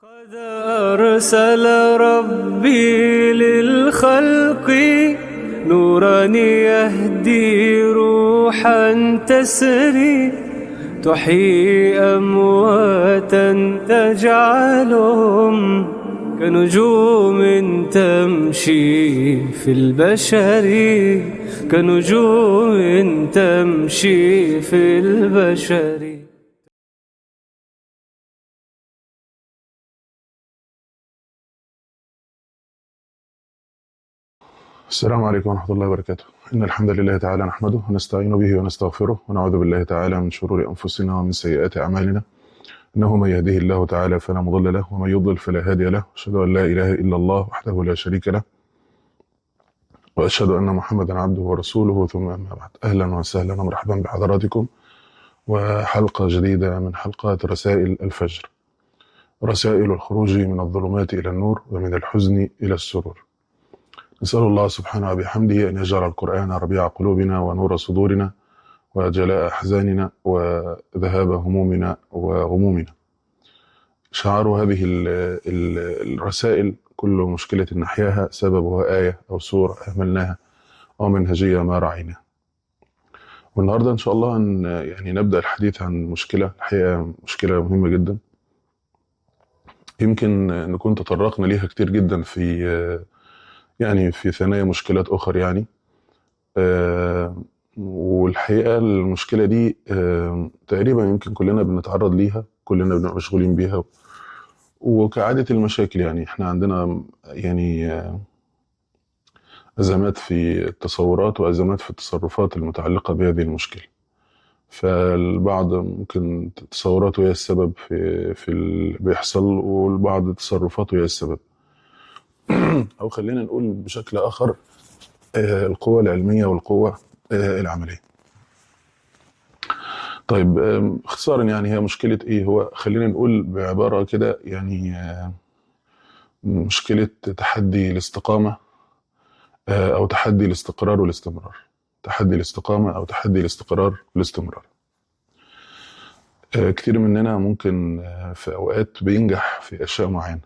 قد أرسل ربي للخلق نورا يهدي روحا تسري تحيي أمواتا تجعلهم كنجوم تمشي في البشر كنجوم تمشي في البشر السلام عليكم ورحمة الله وبركاته إن الحمد لله تعالى نحمده ونستعين به ونستغفره ونعوذ بالله تعالى من شرور أنفسنا ومن سيئات أعمالنا إنه من يهده الله تعالى فلا مضل له ومن يضلل فلا هادي له أشهد أن لا إله إلا الله وحده لا شريك له وأشهد أن محمدا عبده ورسوله ثم أما بعد أهلا وسهلا ومرحبا بحضراتكم وحلقة جديدة من حلقات رسائل الفجر رسائل الخروج من الظلمات إلى النور ومن الحزن إلى السرور نسأل الله سبحانه وبحمده أن يجعل القرآن ربيع قلوبنا ونور صدورنا وجلاء أحزاننا وذهاب همومنا وغمومنا شعار هذه ال ال الرسائل كل مشكلة نحياها سببها آية أو سورة أهملناها أو منهجية ما رعيناها والنهاردة إن شاء الله أن يعني نبدأ الحديث عن مشكلة الحقيقة مشكلة مهمة جدا يمكن نكون تطرقنا ليها كتير جدا في يعني في ثنايا مشكلات أخرى يعني آه والحقيقة المشكلة دي آه تقريبا يمكن كلنا بنتعرض ليها كلنا بنبقى مشغولين بيها وكعادة المشاكل يعني احنا عندنا يعني آه أزمات في التصورات وأزمات في التصرفات المتعلقة بهذه المشكلة فالبعض ممكن تصوراته هي السبب في في اللي بيحصل والبعض تصرفاته هي السبب او خلينا نقول بشكل اخر القوة العلمية والقوة العملية طيب اختصارا يعني هي مشكلة ايه هو خلينا نقول بعبارة كده يعني مشكلة تحدي الاستقامة او تحدي الاستقرار والاستمرار تحدي الاستقامة او تحدي الاستقرار والاستمرار كتير مننا ممكن في اوقات بينجح في اشياء معينة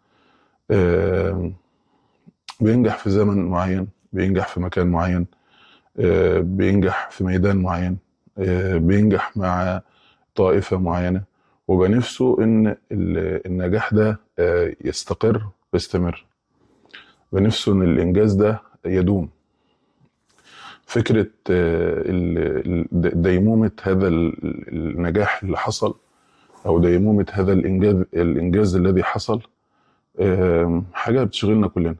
بينجح في زمن معين بينجح في مكان معين بينجح في ميدان معين بينجح مع طائفة معينة وبنفسه إن النجاح ده يستقر ويستمر بنفسه إن الإنجاز ده يدوم فكرة ديمومة هذا النجاح اللي حصل أو ديمومة هذا الإنجاز الإنجاز الذي حصل حاجة بتشغلنا كلنا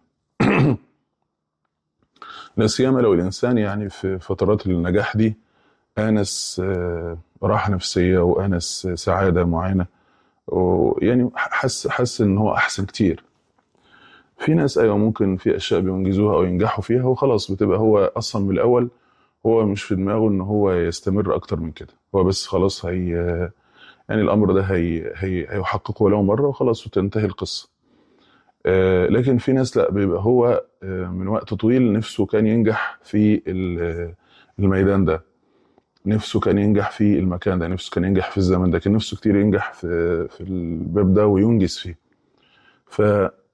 لا سيما لو الإنسان يعني في فترات النجاح دي آنس راحة نفسية وآنس سعادة معينة ويعني حس حس إن هو أحسن كتير في ناس أيوة ممكن في أشياء بينجزوها أو ينجحوا فيها وخلاص بتبقى هو أصلا من الأول هو مش في دماغه إن هو يستمر أكتر من كده هو بس خلاص هي يعني الأمر ده هي هي هيحققه ولو مرة وخلاص وتنتهي القصة آه لكن في ناس لا بيبقى هو آه من وقت طويل نفسه كان ينجح في الميدان ده نفسه كان ينجح في المكان ده نفسه كان ينجح في الزمن ده كان نفسه كتير ينجح في في الباب ده وينجز فيه ف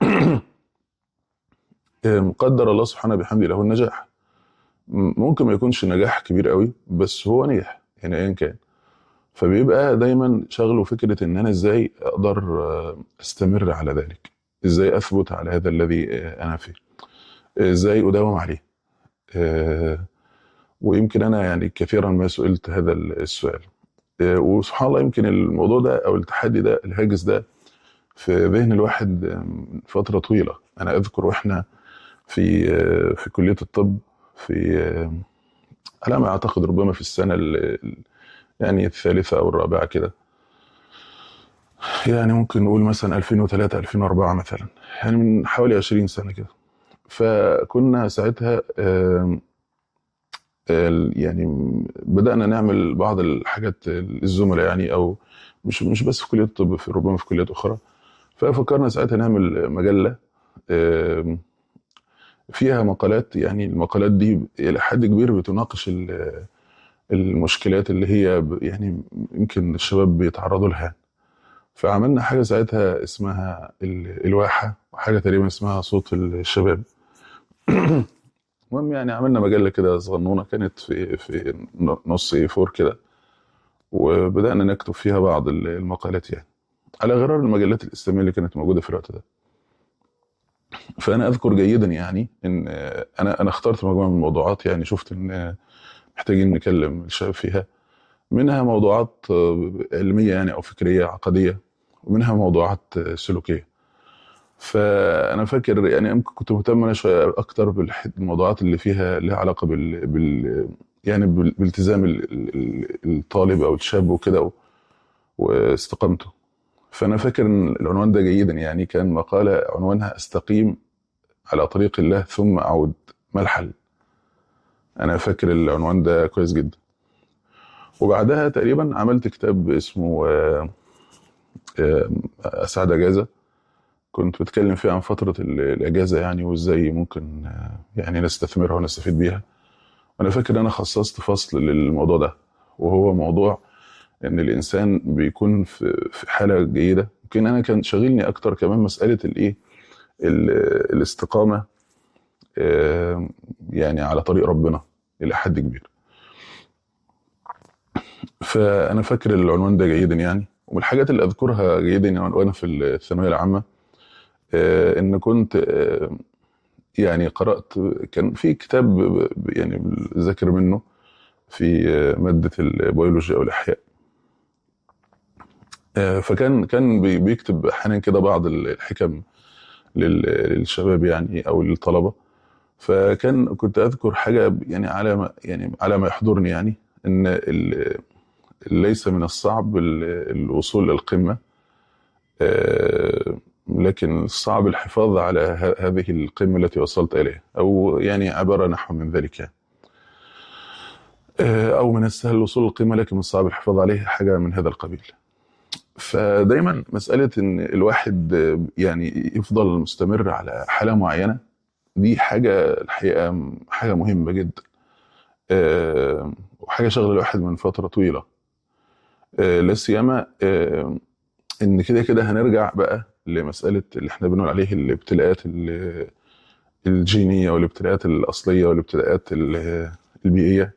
مقدر الله سبحانه بحمده له النجاح ممكن ما يكونش نجاح كبير قوي بس هو نجح يعني ايا كان فبيبقى دايما شغله فكره ان انا ازاي اقدر استمر على ذلك ازاي اثبت على هذا الذي انا فيه ازاي اداوم عليه ويمكن انا يعني كثيرا ما سئلت هذا السؤال وسبحان الله يمكن الموضوع ده او التحدي ده الهاجس ده في ذهن الواحد فتره طويله انا اذكر واحنا في في كليه الطب في على ما اعتقد ربما في السنه يعني الثالثه او الرابعه كده يعني ممكن نقول مثلا 2003 2004 مثلا يعني من حوالي 20 سنه كده فكنا ساعتها يعني بدانا نعمل بعض الحاجات الزملاء يعني او مش مش بس في كليه الطب في ربما في كليات اخرى ففكرنا ساعتها نعمل مجله فيها مقالات يعني المقالات دي الى حد كبير بتناقش المشكلات اللي هي يعني يمكن الشباب بيتعرضوا لها فعملنا حاجه ساعتها اسمها ال- الواحه وحاجه تقريبا اسمها صوت الشباب المهم يعني عملنا مجله كده صغنونه كانت في في نص اي 4 كده وبدانا نكتب فيها بعض ال- المقالات يعني على غرار المجلات الاسلاميه اللي كانت موجوده في الوقت ده فانا اذكر جيدا يعني ان انا انا اخترت مجموعه من الموضوعات يعني شفت ان محتاجين نكلم الشباب فيها منها موضوعات علميه يعني او فكريه عقديه ومنها موضوعات سلوكيه فانا فاكر يعني يمكن كنت مهتم انا شويه اكتر بالموضوعات اللي فيها لها علاقه بال, بال يعني بال- بالتزام ال- ال- الطالب او الشاب وكده و- واستقامته فانا فاكر ان العنوان ده جيدا يعني كان مقاله عنوانها استقيم على طريق الله ثم اعود ما الحل انا فاكر العنوان ده كويس جدا وبعدها تقريبا عملت كتاب اسمه آه، آه، اسعد اجازه كنت بتكلم فيه عن فتره ال- الاجازه يعني وازاي ممكن آه، يعني نستثمرها ونستفيد بيها وانا فاكر ان انا خصصت فصل للموضوع ده وهو موضوع ان الانسان بيكون في في حاله جيده يمكن انا كان شاغلني اكتر كمان مساله الايه ال- الاستقامه آه، يعني على طريق ربنا الى حد كبير فانا فاكر العنوان ده جيدا يعني ومن الحاجات اللي اذكرها جيدا يعني وانا في الثانويه العامه آه، ان كنت آه، يعني قرات كان في كتاب ب- ب- يعني ذاكر منه في آه، ماده البيولوجيا او الاحياء آه، فكان كان بي- بيكتب احيانا كده بعض الحكم لل- للشباب يعني او للطلبه فكان كنت اذكر حاجه يعني على ما يعني على ما يحضرني يعني ان ال- ليس من الصعب ال- الوصول للقمه آه، لكن الصعب الحفاظ على ه- هذه القمه التي وصلت اليها او يعني عباره نحو من ذلك يعني آه، او من السهل الوصول للقمه لكن من الصعب الحفاظ عليها حاجه من هذا القبيل فدايما مساله ان الواحد آه، يعني يفضل مستمر على حاله معينه دي حاجه الحقيقه حاجه مهمه جدا آه، وحاجه شغله الواحد من فتره طويله آه، لا سيما آه، ان كده كده هنرجع بقى لمساله اللي احنا بنقول عليه الابتلاءات ال- الجينيه والابتلاءات الاصليه والابتلاءات ال- البيئيه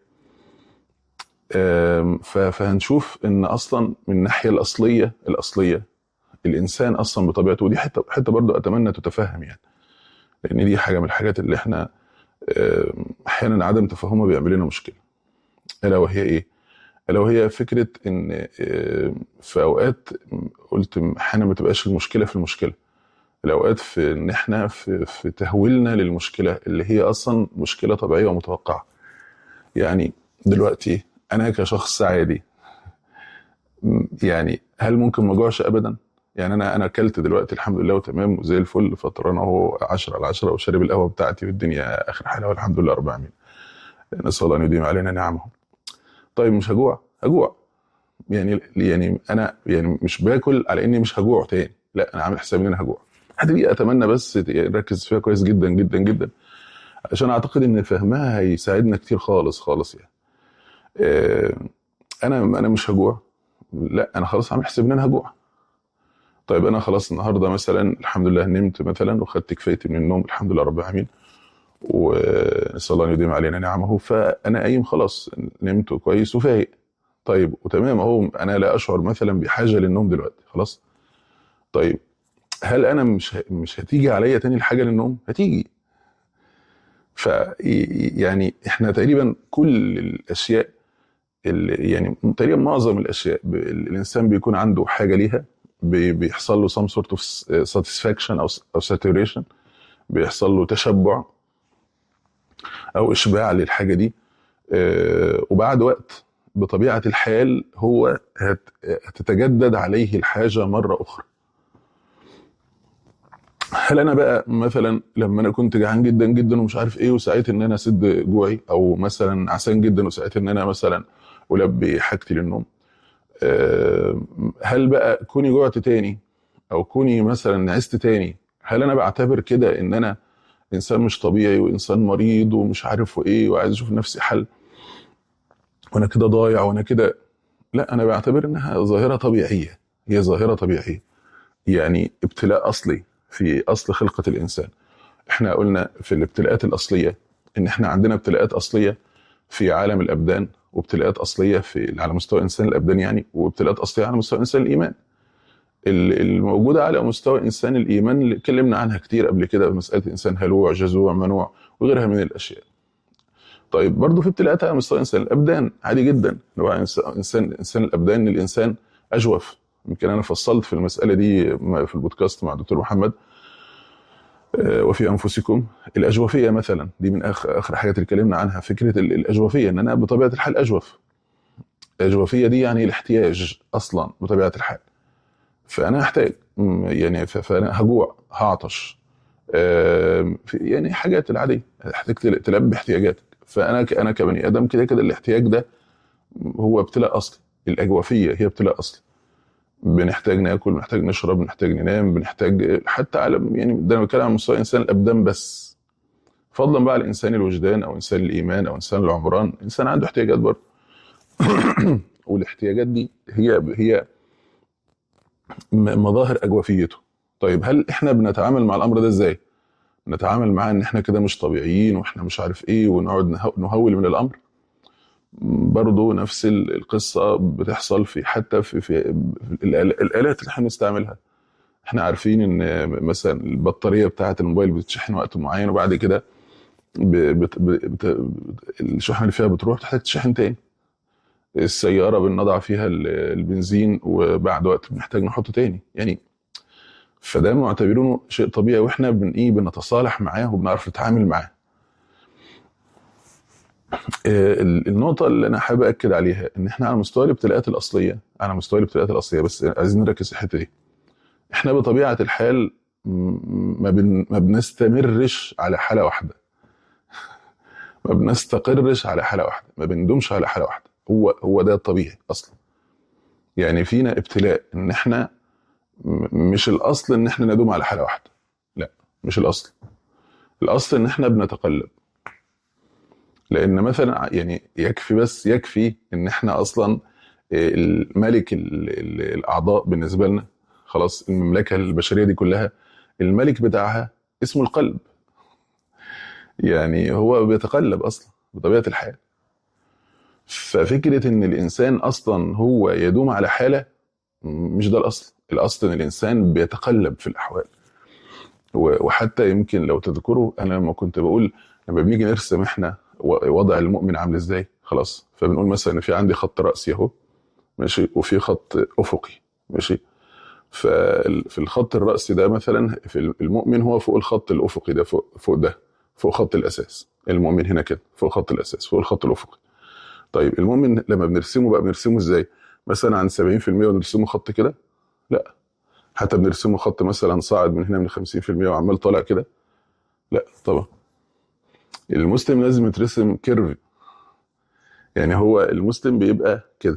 آم، ف- فهنشوف ان اصلا من الناحيه الاصليه الاصليه الانسان اصلا بطبيعته ودي حته حته برضو اتمنى تتفهم يعني لان دي حاجه من الحاجات اللي احنا آم، احيانا عدم تفهمها بيعمل لنا مشكله الا وهي ايه؟ الا وهي فكره ان آم، في اوقات قلت احيانا ما تبقاش المشكله في المشكله الاوقات في ان احنا في, في تهويلنا للمشكله اللي هي اصلا مشكله طبيعيه ومتوقعه يعني دلوقتي انا كشخص عادي م- يعني هل ممكن ما اجوعش ابدا يعني انا انا اكلت دلوقتي الحمد لله وتمام وزي الفل فطران اهو 10 على 10 وشارب القهوه بتاعتي والدنيا اخر حلاوه والحمد لله رب العالمين نسال الله ان يديم علينا نعمه طيب مش هجوع هجوع يعني يعني انا يعني مش باكل على اني مش هجوع تاني لا انا عامل حسابي ان انا هجوع الحته دي اتمنى بس نركز فيها كويس جدا جدا جدا عشان اعتقد ان فهمها هيساعدنا كتير خالص خالص يعني آه، انا انا مش هجوع لا انا خلاص عامل حساب ان انا هجوع طيب انا خلاص النهارده مثلا الحمد لله نمت مثلا وخدت كفايتي من النوم الحمد لله رب العالمين ونسال الله ان يديم علينا نعمه فانا قايم خلاص نمت كويس وفايق طيب وتمام اهو انا لا اشعر مثلا بحاجه للنوم دلوقتي خلاص طيب هل انا مش ه- مش هتيجي عليا تاني الحاجه للنوم هتيجي ف يعني احنا تقريبا كل الاشياء اللي يعني تقريبا معظم الاشياء ب- الانسان بيكون عنده حاجه ليها بي- بيحصل له some sort of satisfaction او او saturation بيحصل له تشبع او اشباع للحاجه دي آه، وبعد وقت بطبيعه الحال هو هت- هتتجدد عليه الحاجه مره اخرى هل انا بقى مثلا لما انا كنت جعان جدا جدا ومش عارف ايه وسعيت ان انا اسد جوعي او مثلا عسان جدا وسعيت ان انا مثلا البي حاجتي للنوم آه، هل بقى كوني جوعت تاني او كوني مثلا عزت تاني هل انا بعتبر كده ان انا انسان مش طبيعي وانسان مريض ومش عارف وايه وعايز اشوف لنفسي حل وانا كده ضايع وانا كده لا انا بعتبر انها ظاهره طبيعيه هي ظاهره طبيعيه يعني ابتلاء اصلي في اصل خلقه الانسان احنا قلنا في الابتلاءات الاصليه ان احنا عندنا ابتلاءات اصليه في عالم الابدان وابتلاءات اصليه في على مستوى انسان الابدان يعني وابتلاءات اصليه على مستوى انسان الايمان ال- الموجوده على مستوى انسان الايمان اللي اتكلمنا عنها كتير قبل كده مساله انسان هلوع جزوع منوع وغيرها من الاشياء طيب برضه في ابتلاءات على مستوى انسان الابدان عادي جدا اللي هو إنس- انسان انسان الابدان الانسان اجوف يمكن انا فصلت في المساله دي في البودكاست مع الدكتور محمد آه، وفي انفسكم الاجوفيه مثلا دي من اخر اخر حاجات اللي اتكلمنا عنها فكره ال- الاجوفيه ان انا بطبيعه الحال اجوف الاجوفيه دي يعني الاحتياج اصلا بطبيعه الحال فانا احتاج م، يعني ف- فانا هجوع هعطش آم، في- يعني حاجات العاديه احتاج تل- تلبي احتياجاتك فانا ك- انا كبني ادم كده كده الاحتياج ده هو ابتلاء اصلي الاجوفيه هي ابتلاء اصلي بنحتاج ناكل بنحتاج نشرب بنحتاج ننام بنحتاج حتى على يعني ده انا بتكلم عن مستوى انسان الابدان بس فضلا بقى على انسان الوجدان او انسان الايمان او انسان العمران انسان عنده احتياجات برضه والاحتياجات دي هي هي م- مظاهر اجوفيته طيب هل احنا بنتعامل مع الامر ده ازاي نتعامل معاه ان احنا كده مش طبيعيين واحنا مش عارف ايه ونقعد نه- نهول من الامر برضه نفس ال- القصه بتحصل في حتى في في في الآل- الالات اللي احنا بنستعملها احنا عارفين ان مثلا البطاريه بتاعه الموبايل بتشحن وقت معين وبعد كده ب- بت بت بت الشحنه اللي فيها بتروح تحتاج تشحن تاني السياره بنضع فيها ال- البنزين وبعد وقت بنحتاج نحطه تاني يعني فده معتبرينه شيء طبيعي واحنا بن ايه بنتصالح معاه وبنعرف نتعامل معاه آه، ال- النقطة اللي أنا حابب أكد عليها إن إحنا على مستوى الابتلاءات الأصلية على مستوى الابتلاءات الأصلية بس عايزين نركز في الحتة دي إحنا بطبيعة الحال م- ما, بن ما بنستمرش على حالة واحدة ما بنستقرش على حالة واحدة ما بندومش على حالة واحدة هو هو ده الطبيعي أصلا يعني فينا ابتلاء إن إحنا م- مش الأصل إن إحنا ندوم على حالة واحدة لا مش الأصل الأصل إن إحنا بنتقلب لان مثلا يعني يكفي بس يكفي ان احنا اصلا الملك ال- ال- الاعضاء بالنسبه لنا خلاص المملكه البشريه دي كلها الملك بتاعها اسمه القلب يعني هو بيتقلب اصلا بطبيعه الحال ففكره ان الانسان اصلا هو يدوم على حاله مش ده الاصل الاصل ان الانسان بيتقلب في الاحوال و- وحتى يمكن لو تذكروا انا لما كنت بقول لما بنيجي نرسم احنا و- وضع المؤمن عامل ازاي خلاص فبنقول مثلا ان في عندي خط راسي اهو ماشي وفي خط افقي ماشي ففي الخط الراسي ده مثلا في المؤمن هو فوق الخط الافقي ده فوق فوق ده فوق خط الاساس المؤمن هنا كده فوق خط الاساس فوق الخط الافقي طيب المؤمن لما بنرسمه بقى بنرسمه ازاي مثلا عن 70% ونرسمه خط كده لا حتى بنرسمه خط مثلا صاعد من هنا من 50% وعمال طالع كده لا طبعا المسلم لازم يترسم كيرف يعني هو المسلم بيبقى كده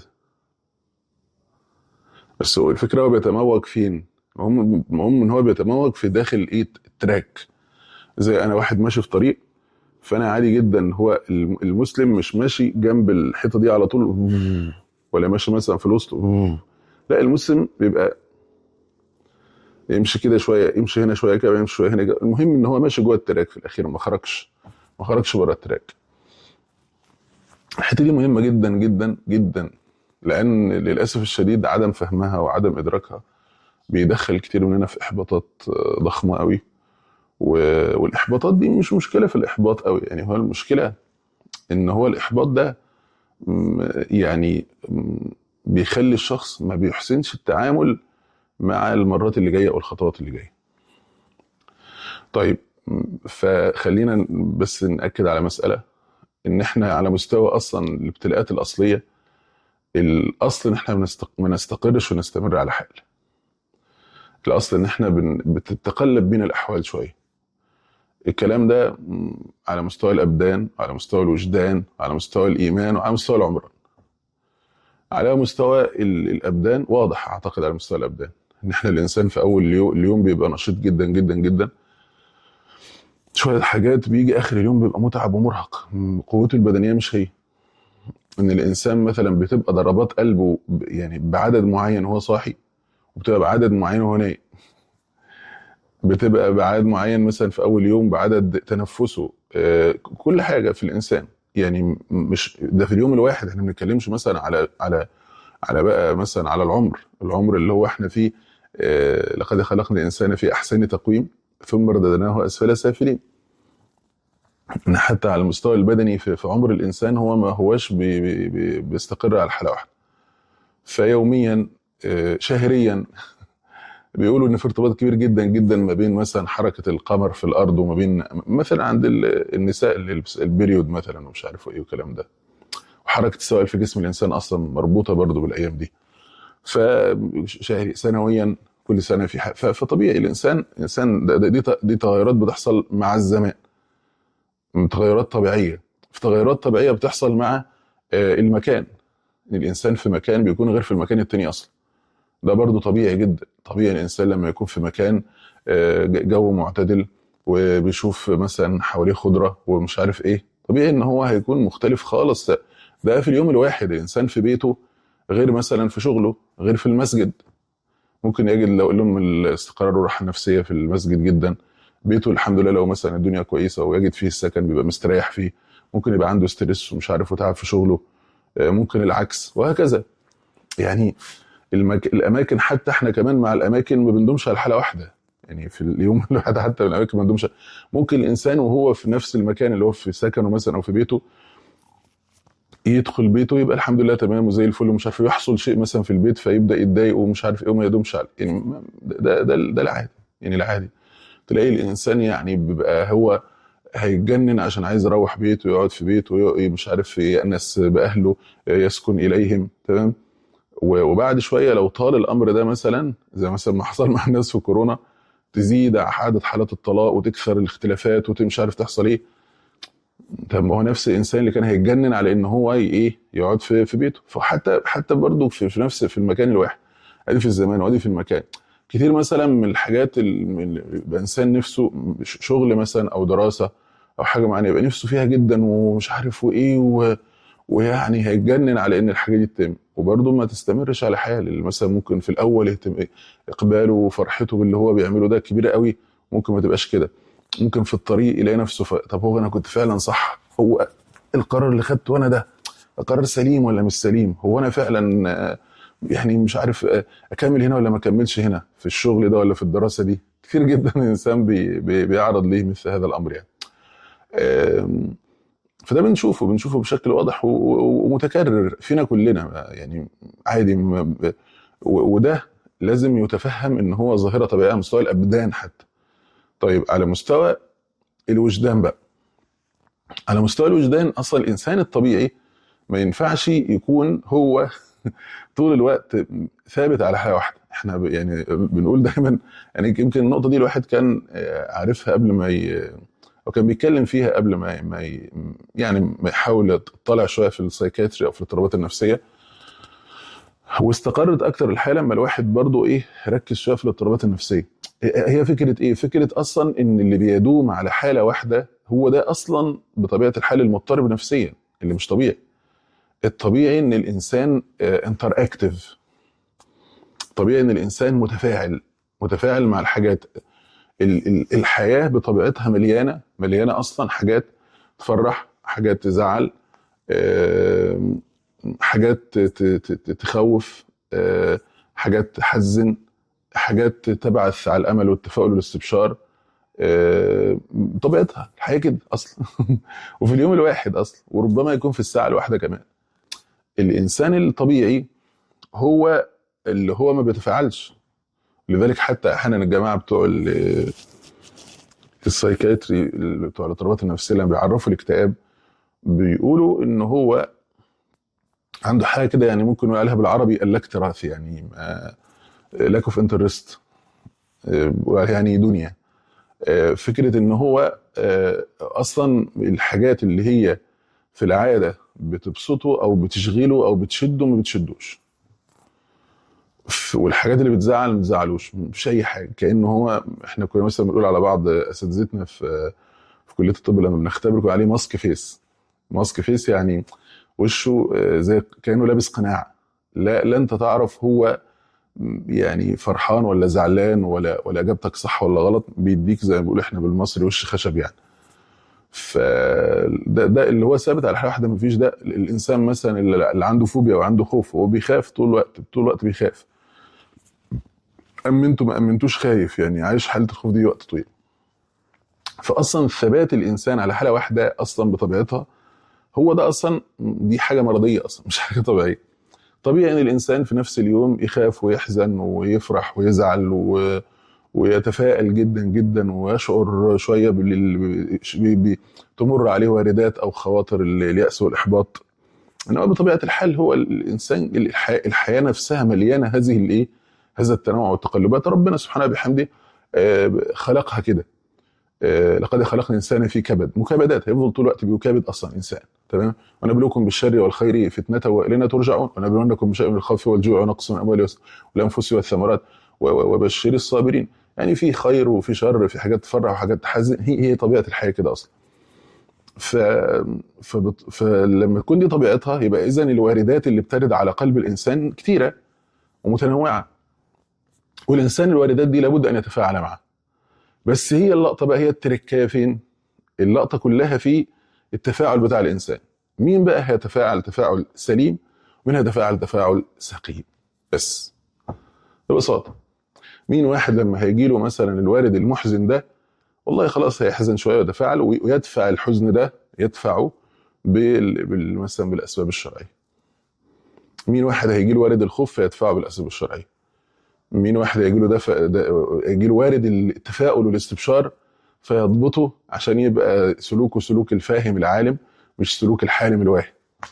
بس هو الفكره هو بيتموج فين المهم المهم ان هو بيتموج في داخل ايه التراك زي انا واحد ماشي في طريق فانا عادي جدا هو الم- المسلم مش ماشي جنب الحيطه دي على طول ولا ماشي مثلا في الوسط لا المسلم بيبقى يمشي كده شويه يمشي هنا شويه كده يمشي شويه هنا كده. المهم ان هو ماشي جوه التراك في الاخير ما خرجش ما خرجش بره التراك الحته دي مهمه جدا جدا جدا لان للاسف الشديد عدم فهمها وعدم ادراكها بيدخل كتير مننا في احباطات آه، ضخمه قوي و- والاحباطات دي مش مشكله في الاحباط قوي يعني هو المشكله ان هو الاحباط ده م، يعني م، بيخلي الشخص ما بيحسنش التعامل مع المرات اللي جايه او الخطوات اللي جايه طيب م، فخلينا بس ناكد على مساله ان احنا على مستوى اصلا الابتلاءات الاصليه الاصل ان احنا بنستق- ما نستقرش ونستمر على حال الاصل ان احنا بن... بتتقلب بينا الاحوال شويه الكلام ده م، على مستوى الابدان على مستوى الوجدان على مستوى الايمان وعلى مستوى العمران على مستوى ال- الابدان واضح اعتقد على مستوى الابدان ان احنا الانسان في اول اليوم, اليوم بيبقى نشيط جدا جدا جدا شويه حاجات بيجي اخر اليوم بيبقى متعب ومرهق م، قوته البدنيه مش هي ان الانسان مثلا بتبقى ضربات قلبه ب- يعني بعدد معين وهو صاحي وبتبقى بعدد معين وهو نايم بتبقى بعدد معين مثلا في اول يوم بعدد تنفسه آه، كل حاجه في الانسان يعني م- مش ده في اليوم الواحد احنا ما بنتكلمش مثلا على على على بقى مثلا على العمر العمر اللي هو احنا فيه آه، لقد خلقنا الانسان في احسن تقويم ثم رددناه اسفل سافلين ان حتى على المستوى البدني في, في عمر الانسان هو ما هوش بي بي بي بيستقر على حاله واحده فيوميا آه، شهريا بيقولوا ان في ارتباط كبير جدا جدا ما بين مثلا حركه القمر في الارض وما بين مثلا عند ال- النساء اللي البس- البريود مثلا ومش عارف ايه والكلام ده وحركه السوائل في جسم الانسان اصلا مربوطه برضه بالايام دي فشهري سنويا كل سنه في حاجة. ف- فطبيعي الانسان الانسان ده- ده- دي ت- دي تغيرات بتحصل مع الزمان تغيرات طبيعيه في تغيرات طبيعيه بتحصل مع آه، المكان الانسان في مكان بيكون غير في المكان التاني اصلا ده برضو طبيعي جدا طبيعي الانسان لما يكون في مكان آه، ج- جو معتدل وبيشوف مثلا حواليه خضره ومش عارف ايه طبيعي ان هو هيكون مختلف خالص ده في اليوم الواحد الانسان في بيته غير مثلا في شغله غير في المسجد ممكن يجد لو لهم الاستقرار والراحه النفسيه في المسجد جدا بيته الحمد لله لو مثلا الدنيا كويسه ويجد فيه السكن بيبقى مستريح فيه ممكن يبقى عنده ستريس ومش عارف وتعب في شغله آه، ممكن العكس وهكذا يعني المك... الاماكن حتى احنا كمان مع الاماكن ما بندومش على حاله واحده يعني في اليوم الواحد حتى من الاماكن ما بندومش ممكن الانسان وهو في نفس المكان اللي هو في سكنه مثلا او في بيته يدخل بيته يبقى الحمد لله تمام وزي الفل ومش عارف إيه، يحصل شيء مثلا في البيت فيبدا يتضايق ومش عارف ايه وما يدومش على يعني ما- ده ده ده العادي يعني العادي تلاقي الانسان يعني بيبقى هو هيتجنن عشان عايز يروح بيته يقعد في بيته ويق- مش عارف يأنس باهله يسكن اليهم تمام و- وبعد شويه لو طال الامر ده مثلا زي مثلا ما حصل مع الناس في كورونا تزيد عدد حالات الطلاق وتكثر الاختلافات ومش عارف تحصل ايه طب ما هو نفس الانسان اللي كان هيتجنن على ان هو ي- ايه يقعد في في بيته فحتى حتى برضه في, في نفس في المكان الواحد ادي في الزمان وادي في المكان كتير مثلا من الحاجات اللي يبقى انسان نفسه ش- شغل مثلا او دراسه او حاجه معينه يبقى نفسه فيها جدا ومش عارف وايه و... ويعني هيتجنن على ان الحاجه دي تتم وبرضه ما تستمرش على حال اللي مثلا ممكن في الاول يهتم اقباله وفرحته باللي هو بيعمله ده كبيره قوي ممكن ما تبقاش كده ممكن في الطريق يلاقي نفسه ف... طب هو انا كنت فعلا صح هو القرار اللي خدته انا ده قرار سليم ولا مش سليم هو انا فعلا آه، يعني مش عارف آه، اكمل هنا ولا ما اكملش هنا في الشغل ده ولا في الدراسه دي كتير جدا الانسان بي... بي... بيعرض ليه مثل هذا الامر يعني آم، فده بنشوفه بنشوفه بشكل واضح و- و- ومتكرر فينا كلنا يعني عادي ما ب- و- وده لازم يتفهم ان هو ظاهره طبيعيه على مستوى الابدان حتى طيب على مستوى الوجدان بقى على مستوى الوجدان اصلا الانسان الطبيعي ما ينفعش يكون هو طول الوقت ثابت على حاجه واحده احنا ب- يعني بنقول دايما يعني يمكن النقطه دي الواحد كان آه، عارفها قبل ما ي... او كان بيتكلم فيها قبل ما ما ي... يعني ما يحاول يطلع شويه في السايكاتري او في الاضطرابات النفسيه واستقرت اكتر الحاله لما الواحد برضو ايه ركز شويه في الاضطرابات النفسيه هي فكره ايه فكره اصلا ان اللي بيدوم على حاله واحده هو ده اصلا بطبيعه الحال المضطرب نفسيا اللي مش طبيعي الطبيعي ان الانسان انتر اكتف طبيعي ان الانسان متفاعل متفاعل مع الحاجات ال- ال- الحياه بطبيعتها مليانه مليانه اصلا حاجات تفرح حاجات تزعل آم، حاجات ت- ت- ت- تخوف آه، حاجات تحزن حاجات تبعث على الامل والتفاؤل والاستبشار آه، طبيعتها الحياه كده اصلا وفي اليوم الواحد اصلا وربما يكون في الساعه الواحده كمان الانسان الطبيعي هو اللي هو ما بيتفاعلش لذلك حتى احيانا الجماعه بتوع ال- السايكاتري اللي بتوع الاضطرابات النفسيه لما بيعرفوا الاكتئاب بيقولوا ان هو عنده حاجه كده يعني ممكن نقول عليها بالعربي الاكتراث يعني لاك اوف انترست يعني دنيا آه، فكره ان هو آه، اصلا الحاجات اللي هي في العاده بتبسطه او بتشغله او بتشده ما بتشدوش ف- والحاجات اللي بتزعل ما بتزعلوش مش اي حاجه كانه هو احنا كنا مثلا بنقول على بعض اساتذتنا في في كليه الطب لما بنختبر كنا عليه ماسك فيس ماسك فيس يعني وشه آه، زي كانه لابس قناع لا لا انت تعرف هو يعني فرحان ولا زعلان ولا ولا اجابتك صح ولا غلط بيديك زي ما بنقول احنا بالمصري وش خشب يعني فده ده اللي هو ثابت على حاجه واحده مفيش ده الانسان مثلا اللي اللي عنده فوبيا وعنده خوف هو بيخاف طول الوقت طول الوقت بيخاف امنته ما امنتوش خايف يعني عايش حاله الخوف دي وقت طويل فاصلا ثبات الانسان على حاله واحده اصلا بطبيعتها هو ده اصلا دي حاجه مرضيه اصلا مش حاجه طبيعيه طبيعي ان الانسان في نفس اليوم يخاف ويحزن ويفرح ويزعل و... ويتفائل جدا جدا ويشعر شويه بال... بي... بي... تمر عليه واردات او خواطر الياس والاحباط انما بطبيعه الحال هو الانسان الح... الحياه نفسها مليانه هذه الايه هذا التنوع والتقلبات ربنا سبحانه بحمده آه، خلقها كده آه، لقد خلقنا الانسان في كبد مكابدات هيفضل طول الوقت بيكابد اصلا انسان تمام ونبلوكم بالشر والخير فتنه والينا ترجعون ونبلونكم بشيء من الخوف والجوع ونقص من الاموال والس- والانفس والثمرات و- و- وبشر الصابرين يعني في خير وفي شر في حاجات تفرح وحاجات تحزن هي هي طبيعه الحياه كده اصلا ف... فبط... فلما تكون دي طبيعتها يبقى اذا الواردات اللي بترد على قلب الانسان كتيره ومتنوعه والانسان الواردات دي لابد ان يتفاعل معها بس هي اللقطه بقى هي التركايه فين؟ اللقطه كلها في التفاعل بتاع الانسان مين بقى هيتفاعل تفاعل سليم ومين هيتفاعل تفاعل سقيم بس ببساطه مين واحد لما هيجي له مثلا الوارد المحزن ده والله خلاص هيحزن شويه ويتفاعل وي- ويدفع الحزن ده يدفعه بال... بال... مثلا بالاسباب الشرعيه مين واحد هيجي له وارد الخوف فيدفعه بالاسباب الشرعيه مين واحد هيجي له دفع ده يجي له وارد التفاؤل والاستبشار فيضبطه عشان يبقى سلوكه سلوك الفاهم العالم مش سلوك الحالم الواهم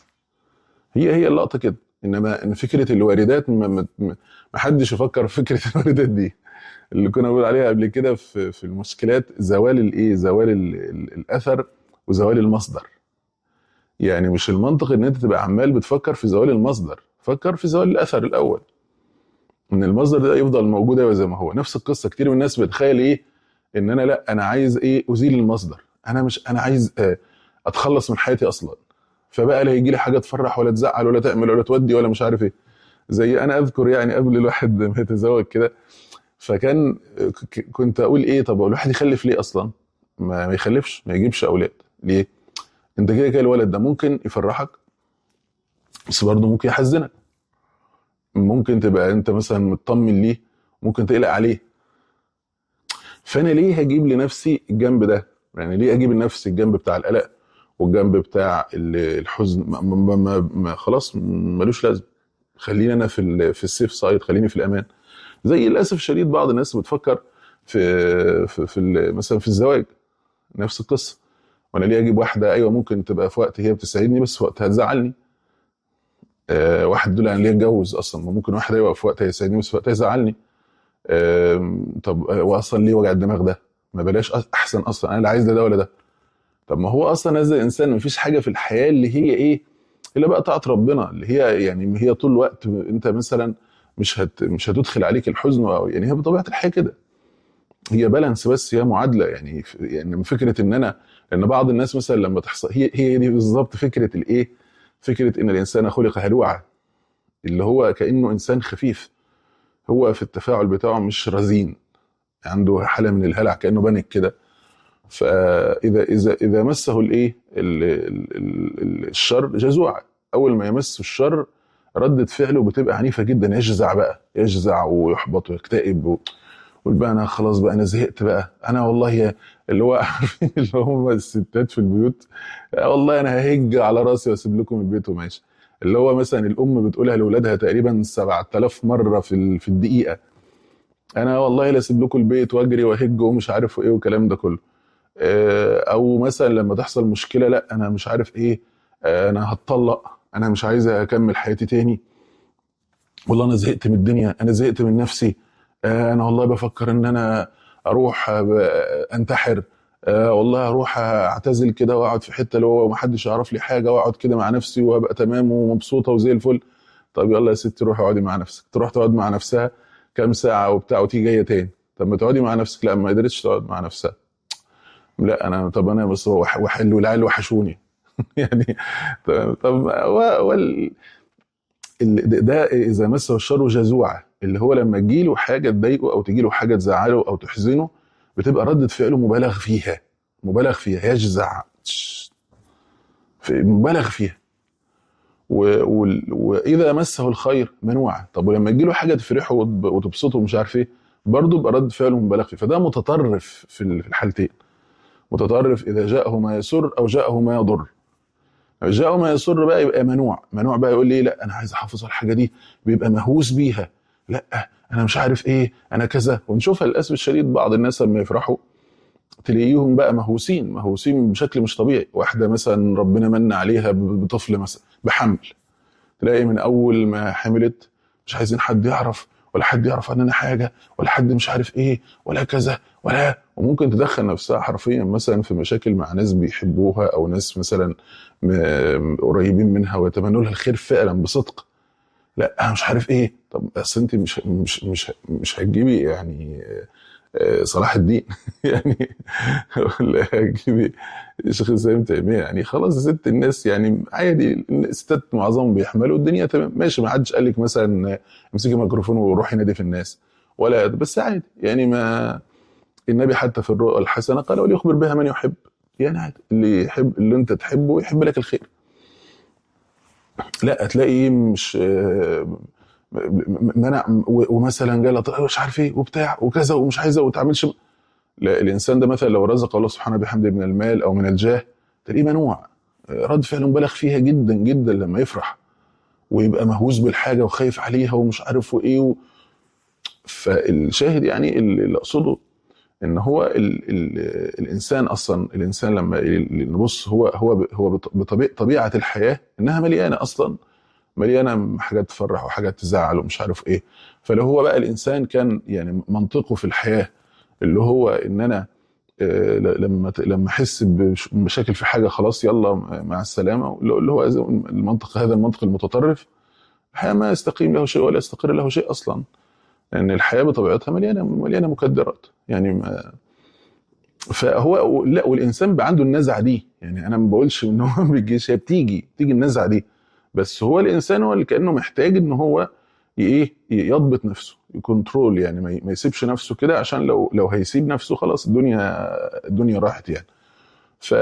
هي هي اللقطه كده انما ان فكره الواردات ما, ما, ما ما حدش يفكر في فكره الواردات دي اللي كنا بنقول عليها قبل كده في في المشكلات زوال الايه زوال ال ال الاثر وزوال المصدر يعني مش المنطق ان انت تبقى عمال بتفكر في زوال المصدر فكر في زوال الاثر الاول ان المصدر ده يفضل موجود أيوة زي ما هو نفس القصه كتير من الناس بتخيل ايه ان انا لا انا عايز ايه ازيل المصدر انا مش انا عايز آه، اتخلص من حياتي اصلا فبقى لا هيجي لي حاجه تفرح ولا تزعل ولا تعمل ولا تودي ولا مش عارف ايه زي انا اذكر يعني قبل الواحد ما يتزوج كده فكان ك- كنت اقول ايه طب هو الواحد يخلف ليه اصلا ما ما يخلفش ما يجيبش اولاد ليه انت كده كده الولد ده ممكن يفرحك بس برضه ممكن يحزنك ممكن تبقى انت مثلا مطمن ليه ممكن تقلق عليه فانا ليه هجيب لنفسي الجنب ده يعني ليه اجيب لنفسي الجنب بتاع القلق والجنب بتاع ال- الحزن ما ما ما ما خلاص ملوش لازمه خليني انا في ال- في السيف سايد خليني في الامان زي للاسف الشديد بعض الناس بتفكر في في, في ال- مثلا في الزواج نفس القصه وانا ليه اجيب واحده ايوه ممكن تبقى في وقت هي بتسعدني بس في وقت هتزعلني آه واحد دول انا ليه اتجوز اصلا ما ممكن واحد ايوه في وقت هيسعدني بس في وقت هيزعلني آم، طب آه، واصلا ليه وجع الدماغ ده ما بلاش أص- احسن اصلا انا لا عايز ده ده ولا ده طب ما هو اصلا هذا الانسان ما فيش حاجه في الحياه اللي هي ايه الا بقى طاعه ربنا اللي هي يعني هي طول الوقت انت مثلا مش هت مش هتدخل عليك الحزن أو يعني هي بطبيعه الحياه كده هي بالانس بس هي معادله يعني ف- يعني من فكره ان انا لان بعض الناس مثلا لما تحصل هي هي دي بالظبط فكره الايه فكره ان الانسان خلق هلوعا اللي هو كانه انسان خفيف هو في التفاعل بتاعه مش رزين عنده حاله من الهلع كانه بانك كده فاذا اذا اذا مسه الايه ال- ال- ال- الشر جزوع اول ما يمسه الشر ردة فعله بتبقى عنيفه جدا يجزع بقى يجزع ويحبط ويكتئب و... يقول بقى انا خلاص بقى انا زهقت بقى انا والله يا- اللي هو عارفين اللي هم الستات في البيوت آه والله انا ههج على راسي واسيب لكم البيت وماشي اللي هو مثلا الام بتقولها لاولادها تقريبا 7000 مره في ال- في الدقيقه انا والله لا اسيب لكم البيت واجري واهج ومش عارف ايه والكلام ده كله آه، او مثلا لما تحصل مشكله لا انا مش عارف ايه آه، انا هتطلق انا مش عايز اكمل حياتي تاني والله انا زهقت من الدنيا انا زهقت من نفسي آه، انا والله بفكر ان انا اروح آه، ب- انتحر آه، والله اروح اعتزل كده واقعد في حته اللي هو محدش يعرف لي حاجه واقعد كده مع نفسي وابقى تمام ومبسوطه وزي الفل طب يلا يا ستي روحي اقعدي مع نفسك تروح تقعد مع نفسها كام ساعه وبتاع وتيجي جايه تاني طب ما تقعدي مع نفسك لا ما قدرتش تقعد مع نفسها لا انا طب انا بس هو وح- وحل والعيال وحشوني يعني طب طب و- وال ال- ده ده اذا مسه الشر جزوعه اللي هو لما تجيله حاجه تضايقه او تجيله حاجه تزعله او تحزنه بتبقى ردة فعله مبالغ فيها مبالغ فيها يجزع في مبالغ فيها و... و... واذا مسه الخير منوعا طب ولما تجيله حاجه تفرحه وتب- وتبسطه ومش عارف ايه برضه يبقى رد فعله مبالغ فيه فده متطرف في ال- في الحالتين متطرف اذا جاءه ما يسر او جاءه ما يضر جاءه ما يسر بقى يبقى منوع منوع بقى يقول لي لا انا عايز احافظ على الحاجه دي بيبقى مهووس بيها لا انا مش عارف ايه انا كذا ونشوفها للاسف الشديد بعض الناس لما يفرحوا تلاقيهم بقى مهووسين مهووسين بشكل مش طبيعي واحده مثلا ربنا من عليها ب- بطفل مثلا بحمل تلاقي من اول ما حملت مش عايزين حد يعرف ولا حد يعرف عننا حاجه ولا حد مش عارف ايه ولا كذا ولا وممكن تدخل نفسها حرفيا مثلا في مشاكل مع ناس بيحبوها او ناس مثلا م- قريبين منها ويتمنوا لها الخير فعلا بصدق لا أنا مش عارف ايه طب اصل انت مش مش مش مش هتجيبي يعني آه، صلاح الدين يعني ولا هتجيبي شيخ الاسلام ابن تيميه يعني خلاص يا ست الناس يعني عادي الستات معظمهم بيحملوا الدنيا تمام ماشي ما حدش قال لك مثلا امسكي ميكروفون وروحي نادي في الناس ولا بس عادي يعني ما النبي حتى في الرؤى الحسنه قال وليخبر بها من يحب يعني عادي اللي يحب اللي انت تحبه يحب لك الخير لا هتلاقي مش آه، م- منع و- ومثلا جالها طيب مش عارف ايه وبتاع وكذا ومش عايزه وما تعملش لا الانسان ده مثلا لو رزق الله سبحانه بحمده من المال او من الجاه تلاقيه منوع آه، رد فعل مبالغ فيها جدا جدا لما يفرح ويبقى مهووس بالحاجه وخايف عليها ومش عارف وايه و... فالشاهد يعني اللي اللي اقصده ان هو ال ال الانسان اصلا الانسان لما ال- نبص هو هو هو بط- بطبيعه طبيعه الحياه انها مليانه اصلا مليانه حاجات تفرح وحاجات تزعل ومش عارف ايه فلو هو بقى الانسان كان يعني منطقه في الحياه اللي هو ان انا آه، ل- لما ت- لما احس بش- بمشاكل في حاجه خلاص يلا مع السلامه اللي هو زي المنطق هذا المنطق المتطرف الحياه ما يستقيم له شيء ولا يستقر له شيء اصلا لان الحياه بطبيعتها مليانه مليانه مكدرات يعني ما فهو لا والانسان بقى عنده النزعه دي يعني انا ما بقولش ان هو ما بيجيش هي بتيجي بتيجي النزعه دي بس هو الانسان هو اللي كانه محتاج ان هو ي- ايه يضبط نفسه يكنترول يعني ما ي- ما يسيبش نفسه كده عشان لو لو هيسيب نفسه خلاص الدنيا الدنيا راحت يعني ف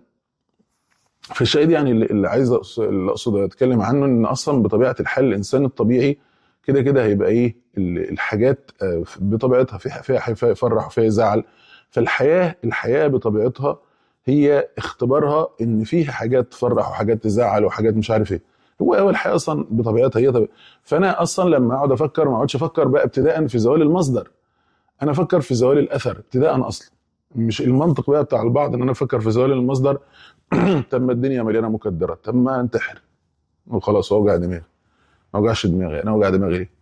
فالشاهد يعني اللي اللي عايز أقص- اللي اقصد اتكلم عنه ان اصلا بطبيعه الحال الانسان الطبيعي كده كده هيبقى ايه ال- الحاجات آه، بطبيعتها فيها فيها فيها يفرح وفيها يزعل فالحياه الحياه بطبيعتها هي اختبارها ان فيها حاجات تفرح وحاجات تزعل وحاجات مش عارف ايه هو هو الحياه اصلا بطبيعتها هي طبيعة. فانا اصلا لما اقعد افكر ما اقعدش افكر بقى ابتداء في زوال المصدر انا افكر في زوال الاثر ابتداء اصلا مش المنطق بقى بتاع البعض ان انا افكر في زوال المصدر طب ما الدنيا مليانه مكدرات طب ما انتحر وخلاص اوجع دماغي ما اوجعش دماغي انا اوجع دماغي ليه؟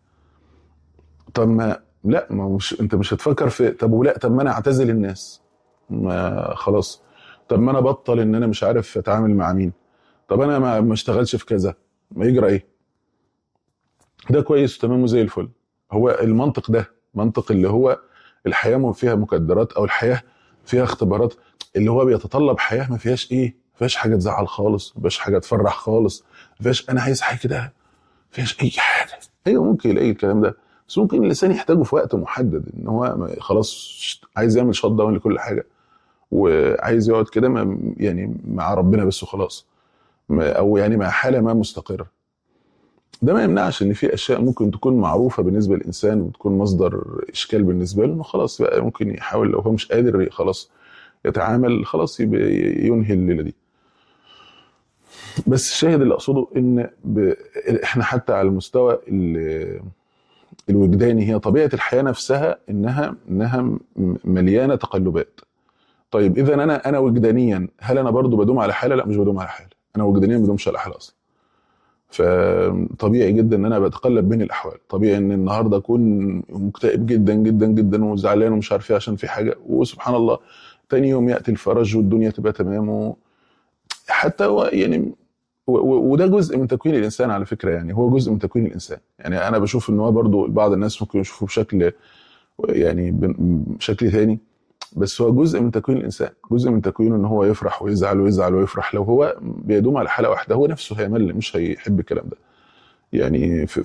طب ما لا ما هو مش انت مش هتفكر في طب ولا طب ما انا اعتزل الناس ما خلاص طب ما انا بطل ان انا مش عارف اتعامل مع مين طب انا ما ما اشتغلش في كذا ما يجرى ايه ده كويس وتمام وزي الفل هو المنطق ده منطق اللي هو الحياه ما فيها مكدرات او الحياه فيها اختبارات اللي هو بيتطلب حياه ما فيهاش ايه ما فيهاش حاجه تزعل خالص ما فيهاش حاجه تفرح خالص ما فيهاش انا عايز حاجه كده ما فيهاش اي حاجه ايوه ممكن يلاقي الكلام ده بس ممكن الانسان يحتاجه في وقت محدد ان هو ما- خلاص عايز يعمل شوت داون لكل حاجه وعايز يقعد كده ما- يعني مع ربنا بس وخلاص ما- او يعني مع حاله ما مستقره ده ما يمنعش ان في اشياء ممكن تكون معروفه بالنسبه للانسان وتكون مصدر اشكال بالنسبه له انه خلاص بقى ممكن يحاول لو هو مش قادر خلاص يتعامل خلاص يبقى ينهي الليله دي بس الشاهد اللي اقصده ان ب... احنا حتى على المستوى ال... الوجداني هي طبيعه الحياه نفسها انها انها م- مليانه تقلبات طيب اذا انا انا وجدانيا هل انا برضو بدوم على حاله لا مش بدوم على حاله انا وجدانيا ما بدومش على حاله اصلا فطبيعي جدا ان انا بتقلب بين الاحوال طبيعي ان النهارده اكون مكتئب جدا جدا جدا وزعلان ومش عارف ايه عشان في حاجه وسبحان الله تاني يوم ياتي الفرج والدنيا تبقى تمام و... حتى هو يعني و- و- وده جزء من تكوين الانسان على فكره يعني هو جزء من تكوين الانسان يعني انا بشوف ان هو برضو بعض الناس ممكن يشوفوه بشكل يعني ب- بشكل تاني بس هو جزء من تكوين الانسان جزء من تكوينه ان هو يفرح ويزعل ويزعل ويفرح لو هو بيدوم على حاله واحده هو نفسه هيمل مش هيحب الكلام ده يعني في في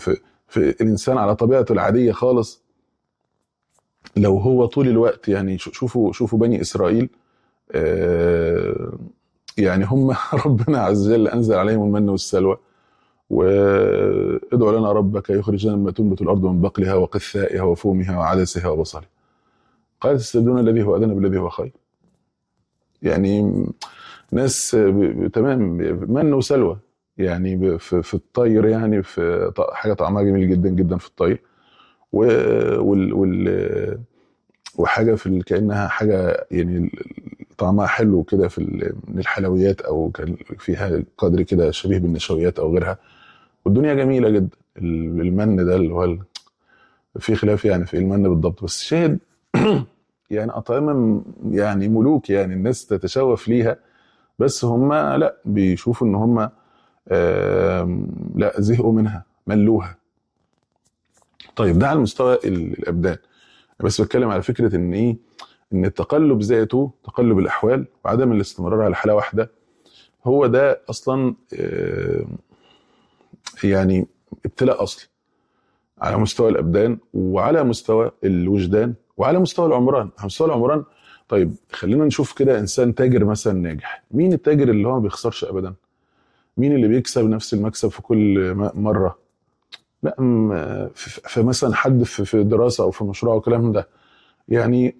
فالانسان على طبيعته العاديه خالص لو هو طول الوقت يعني شو- شوفوا شوفوا بني اسرائيل آه، يعني هم ربنا عز وجل انزل عليهم المن والسلوى وادعوا لنا ربك يخرج لنا ما تنبت الارض من بقلها وقثائها وفومها وعدسها وبصلها قال تستبدلون الذي هو ادنى بالذي هو خير يعني ناس ب- ب- تمام من وسلوى يعني ب- في, في الطير يعني في ط- حاجه طعمها جميل جدا جدا في الطير و- وال, وال وحاجه في ال- كانها حاجه يعني ال- طعمها حلو كده في ال- من الحلويات او كان فيها قدر كده شبيه بالنشويات او غيرها والدنيا جميله جدا ال- المن ده اللي هو ال- في خلاف يعني في المن بالضبط بس شاهد يعني اطعمه م- يعني ملوك يعني الناس تتشوف ليها بس هم لا بيشوفوا ان هم آم، لا زهقوا منها ملوها طيب ده على مستوى ال- الابدان بس بتكلم على فكره ان ايه ان التقلب ذاته تقلب الاحوال وعدم الاستمرار على حاله واحده هو ده اصلا آم، يعني ابتلاء اصلي على مستوى الابدان وعلى مستوى الوجدان وعلى مستوى العمران على مستوى العمران طيب خلينا نشوف كده انسان تاجر مثلا ناجح مين التاجر اللي هو ما بيخسرش ابدا مين اللي بيكسب نفس المكسب في كل م- مره لا م- في- في مثلا حد في في دراسه او في مشروع او كلام ده يعني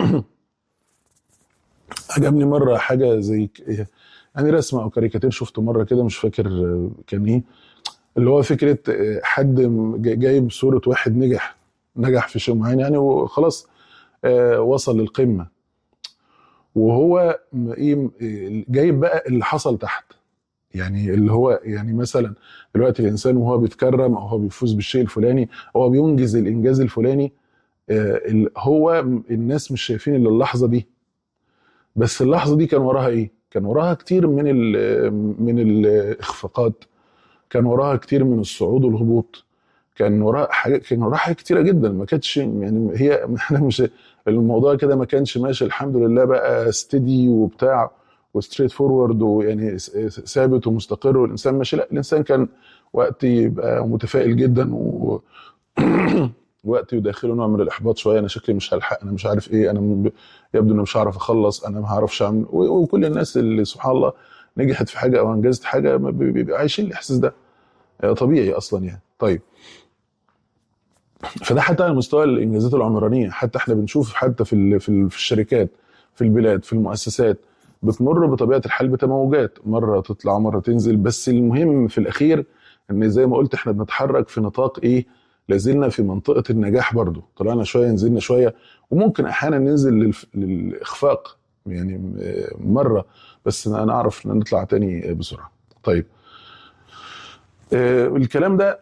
عجبني مره حاجه زي ك- يعني رسمه او كاريكاتير شفته مره كده مش فاكر آه، كان ايه اللي هو فكره آه، حد م- جا- جايب صوره واحد نجح نجح في شيء معين يعني وخلاص آه، وصل للقمه وهو م- ايه م- إيه، جايب بقى اللي حصل تحت يعني اللي هو يعني مثلا دلوقتي الانسان وهو بيتكرم او هو بيفوز بالشيء الفلاني او هو بينجز الانجاز الفلاني آه، ال- هو م- الناس مش شايفين الا اللحظه دي بس اللحظه دي كان وراها ايه؟ كان وراها كتير من ال من الاخفاقات كان وراها كتير من الصعود والهبوط كان وراها حاجات كان وراها حاجات كتيره جدا ما كانتش يعني هي احنا مش الموضوع كده ما كانش ماشي الحمد لله بقى ستدي وبتاع وستريت فورورد ويعني س- س- ثابت ومستقر والانسان ماشي لا الانسان كان وقت يبقى متفائل جدا و وقت يداخله نوع من الاحباط شويه انا شكلي مش هلحق انا مش عارف ايه انا م- يبدو اني مش هعرف اخلص انا ما هعرفش اعمل و- وكل الناس اللي سبحان الله نجحت في حاجه او انجزت حاجه ما بي- بيبقوا عايشين الاحساس ده آه، طبيعي اصلا يعني طيب فده حتى على مستوى الانجازات العمرانيه حتى احنا بنشوف حتى في ال- في ال- في الشركات في البلاد في المؤسسات بتمر بطبيعه الحال بتموجات مره تطلع مره تنزل بس المهم في الاخير ان زي ما قلت احنا بنتحرك في نطاق ايه لازلنا في منطقه النجاح برضو طلعنا شويه نزلنا شويه وممكن احيانا ننزل للف- للاخفاق يعني م- مره بس انا اعرف ان نطلع تاني بسرعه طيب آه، الكلام ده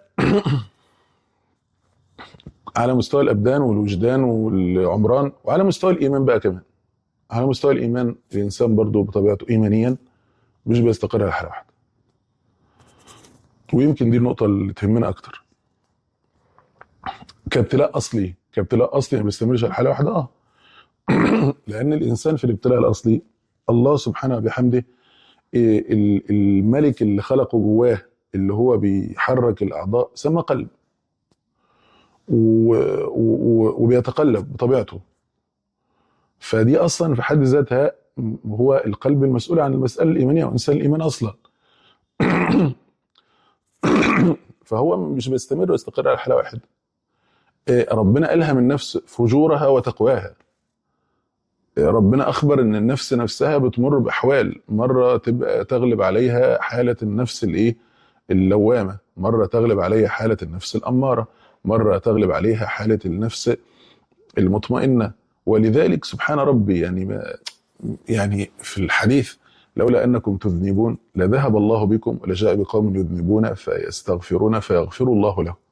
على مستوى الابدان والوجدان والعمران وعلى مستوى الايمان بقى كمان على مستوى الايمان الانسان برضو بطبيعته ايمانيا مش بيستقر على حاله واحده ويمكن دي النقطه اللي تهمنا اكتر كابتلاء اصلي كابتلاء اصلي ما بيستمرش على حاله واحده اه لان الانسان في الابتلاء الاصلي الله سبحانه وبحمده إيه، ال- الملك اللي خلقه جواه اللي هو بيحرك الاعضاء سمى قلب و- و- وبيتقلب بطبيعته فدي اصلا في حد ذاتها هو القلب المسؤول عن المساله الايمانيه وانسان الايمان اصلا فهو مش بيستمر ويستقر على حاله واحده إيه، ربنا الهم النفس فجورها وتقواها إيه، ربنا اخبر ان النفس نفسها بتمر باحوال مره تبقى تغلب عليها حاله النفس الايه اللوامه مره تغلب عليها حاله النفس الاماره مره تغلب عليها حاله النفس المطمئنه ولذلك سبحان ربي يعني ما يعني في الحديث لولا انكم تذنبون لذهب الله بكم ولجاء بقوم يذنبون فيستغفرون فيغفر الله لهم.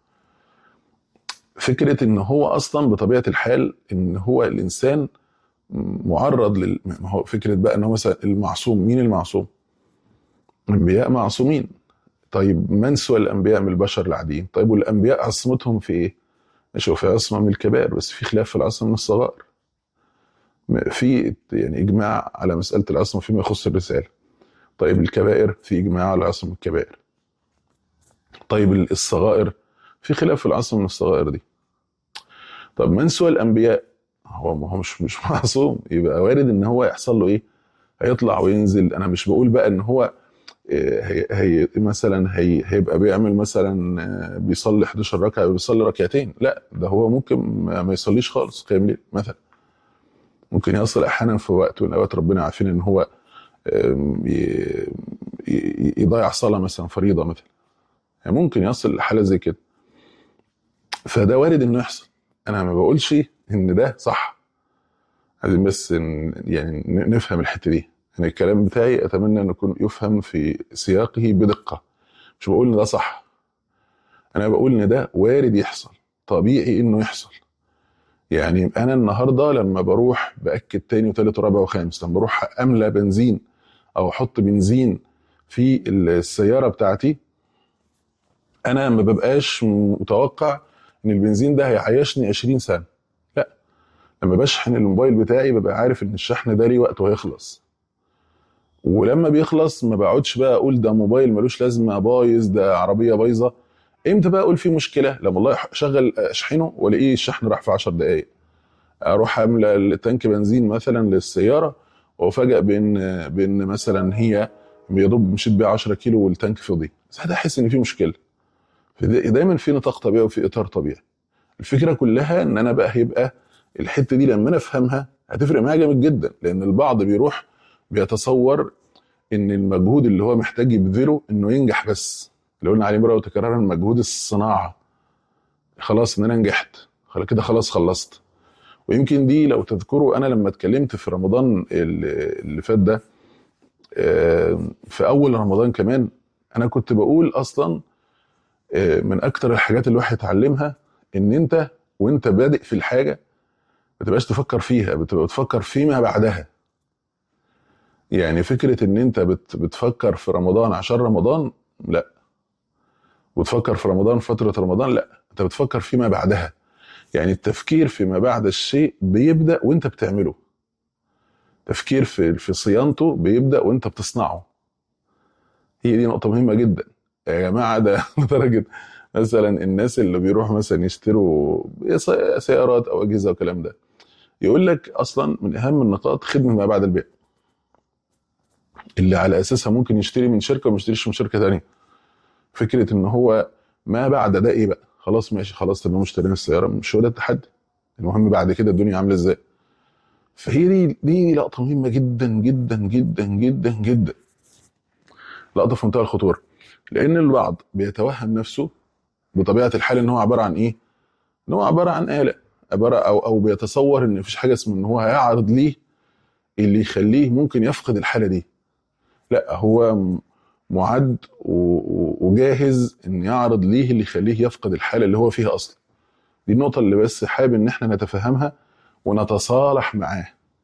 فكره ان هو اصلا بطبيعه الحال ان هو الانسان معرض لل ما هو فكره بقى ان هو مثلا المعصوم مين المعصوم؟ الانبياء معصومين طيب من سوى الانبياء من البشر العاديين؟ طيب والانبياء عصمتهم في ايه؟ ماشي هو في عصمه من الكبائر بس في خلاف في العصمه من الصغائر. في يعني اجماع على مساله العصمه فيما يخص الرساله. طيب الكبائر في اجماع على عصمه الكبائر. طيب الصغائر في خلاف في العصر من الصغائر دي طب من سوى الانبياء هو ما هو مش مش معصوم يبقى وارد ان هو يحصل له ايه هيطلع وينزل انا مش بقول بقى ان هو آه، هي, هي مثلا هي هيبقى بيعمل مثلا آه، بيصلي 11 ركعه بيصلي ركعتين لا ده هو ممكن ما ما يصليش خالص قيام ليل مثلا ممكن يصل احيانا في وقت من الاوقات ربنا عارفين ان هو آم، ي- ي- يضيع صلاه مثلا فريضه مثلا يعني ممكن يصل لحاله زي كده فده وارد انه يحصل انا ما بقولش ان ده صح عايزين بس ن- يعني ن- نفهم الحته دي يعني الكلام بتاعي اتمنى ان يكون يفهم في سياقه بدقه مش بقول ان ده صح انا بقول ان ده وارد يحصل طبيعي انه يحصل يعني انا النهارده لما بروح باكد تاني وتالت ورابع وخامس لما بروح املى بنزين او احط بنزين في السياره بتاعتي انا ما ببقاش متوقع ان البنزين ده هيعيشني 20 سنه لا لما بشحن الموبايل بتاعي ببقى عارف ان الشحن ده ليه وقت وهيخلص ولما بيخلص ما بقعدش بقى اقول ده موبايل ملوش لازمه بايظ ده عربيه بايظه امتى بقى اقول فيه مشكله لما والله اشغل اشحنه والاقيه الشحن راح في 10 دقائق اروح املى التانك بنزين مثلا للسياره وافاجئ بان بان مثلا هي يا دوب مشيت بيها 10 كيلو والتانك فضي ساعتها احس ان في مشكله فدا- دايما في نطاق طبيعي وفي اطار طبيعي الفكره كلها ان انا بقى هيبقى الحته دي لما انا افهمها هتفرق معايا جامد جدا لان البعض بيروح بيتصور ان المجهود اللي هو محتاج يبذله انه ينجح بس اللي قلنا عليه مره وتكرارا مجهود الصناعه خلاص ان انا نجحت خلاص كده خلاص خلصت ويمكن دي لو تذكروا انا لما اتكلمت في رمضان اللي اللي فات ده آه، في اول رمضان كمان انا كنت بقول اصلا آه، من اكتر الحاجات اللي الواحد يتعلمها ان انت وانت بادئ في الحاجه ما تبقاش تفكر فيها بتبقى بتفكر فيما بعدها يعني فكره ان انت بت بتفكر في رمضان عشان رمضان لا وتفكر في رمضان فتره رمضان لا انت بتفكر فيما بعدها يعني التفكير فيما بعد الشيء بيبدا وانت بتعمله تفكير في في صيانته بيبدا وانت بتصنعه هي دي نقطه مهمه جدا يا جماعه ده لدرجه مثلا الناس اللي بيروحوا مثلا يشتروا سيارات او اجهزه والكلام ده يقول لك اصلا من اهم النقاط خدمه ما بعد البيع اللي على اساسها ممكن يشتري من شركه وما يشتريش من شركه ثانيه فكره ان هو ما بعد ده ايه بقى خلاص ماشي خلاص تمام اشترينا السياره مش هو ده التحدي المهم بعد كده الدنيا عامله ازاي فهي دي دي لقطه مهمه جدا جدا جدا جدا جدا لقطه في منتهى الخطوره لان البعض بيتوهم نفسه بطبيعه الحال ان هو عباره عن ايه؟ ان هو عباره عن اله عباره او او بيتصور ان مفيش حاجه اسمها ان هو هيعرض ليه اللي يخليه ممكن يفقد الحاله دي لا هو م- معد و- و- وجاهز ان يعرض ليه اللي يخليه يفقد الحاله اللي هو فيها اصلا دي النقطه اللي بس حابب ان احنا نتفهمها ونتصالح معاه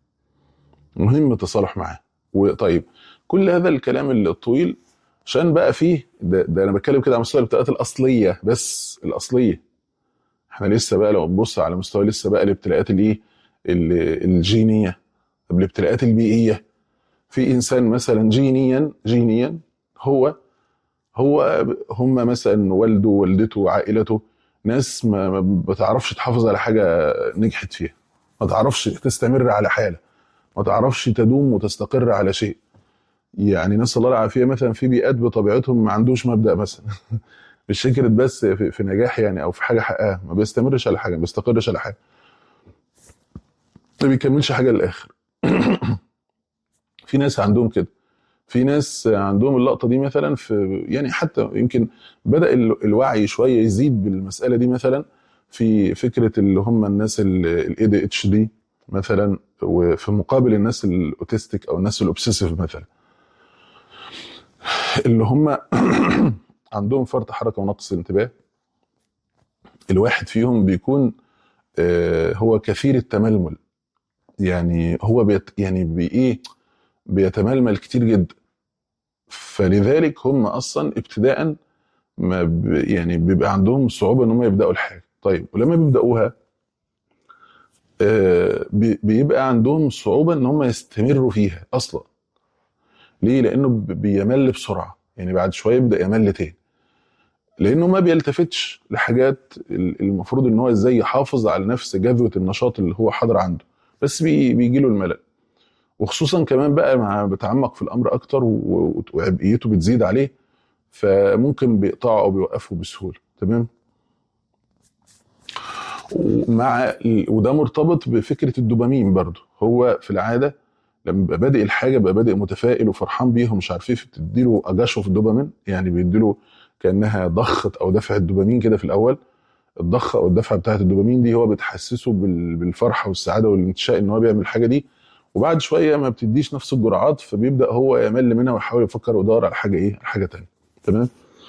مهم التصالح معاه وطيب كل هذا الكلام اللي الطويل عشان بقى فيه ده, ده انا بتكلم كده على مستوى الابتلاءات الاصليه بس الاصليه احنا لسه بقى لو نبص على مستوى لسه بقى الابتلاءات الايه ال- الجينيه طب الابتلاءات البيئيه في انسان مثلا جينيا جينيا هو هو هم مثلا والده ووالدته وعائلته ناس ما ما بتعرفش تحافظ على حاجه نجحت فيها ما تعرفش تستمر على حاله ما تعرفش تدوم وتستقر على شيء يعني نسال الله العافيه مثلا في بيئات بطبيعتهم ما عندوش مبدا مثلا مش فكره بس في, في نجاح يعني او في حاجه حققها ما بيستمرش على حاجه ما بيستقرش على حاجه ما بيكملش حاجه للاخر في ناس عندهم كده في ناس عندهم اللقطه دي مثلا في يعني حتى يمكن بدا ال- الوعي شويه يزيد بالمساله دي مثلا في فكره اللي هم الناس الاي دي اتش دي مثلا وفي مقابل الناس الاوتستيك او الناس الاوبسيسيف مثلا اللي هم عندهم فرط حركه ونقص انتباه الواحد فيهم بيكون آه، هو كثير التململ يعني هو بيت يعني بي ايه بيتململ كتير جدا فلذلك هم اصلا ابتداء ما ب يعني بيبقى عندهم صعوبه ان هم يبداوا الحاجه طيب ولما بيبداوها آه، بي- بيبقى عندهم صعوبه ان هم يستمروا فيها اصلا ليه لانه ب- بيمل بسرعه يعني بعد شويه يبدا يمل تاني لانه ما بيلتفتش لحاجات ال- المفروض ان هو ازاي يحافظ على نفس جذوه النشاط اللي هو حاضر عنده بس بي بيجي له الملل وخصوصا كمان بقى مع بتعمق في الامر اكتر و- و- وعبئيته بتزيد عليه فممكن بيقطعه او بيوقفه بسهوله تمام ومع ال- وده مرتبط بفكره الدوبامين برضه هو في العاده لما بيبقى بادئ الحاجه بيبقى بادئ متفائل وفرحان بيها ومش عارف ايه بتديله اجاشه في الدوبامين يعني بيديله كانها ضخه او دفع الدوبامين كده في الاول الضخه او الدفعه بتاعه الدوبامين دي هو بتحسسه بال- بالفرحه والسعاده والانتشاء ان هو بيعمل الحاجه دي وبعد شويه ما بتديش نفس الجرعات فبيبدا هو يمل منها ويحاول يفكر ويدور على حاجه ايه على حاجه تانية تمام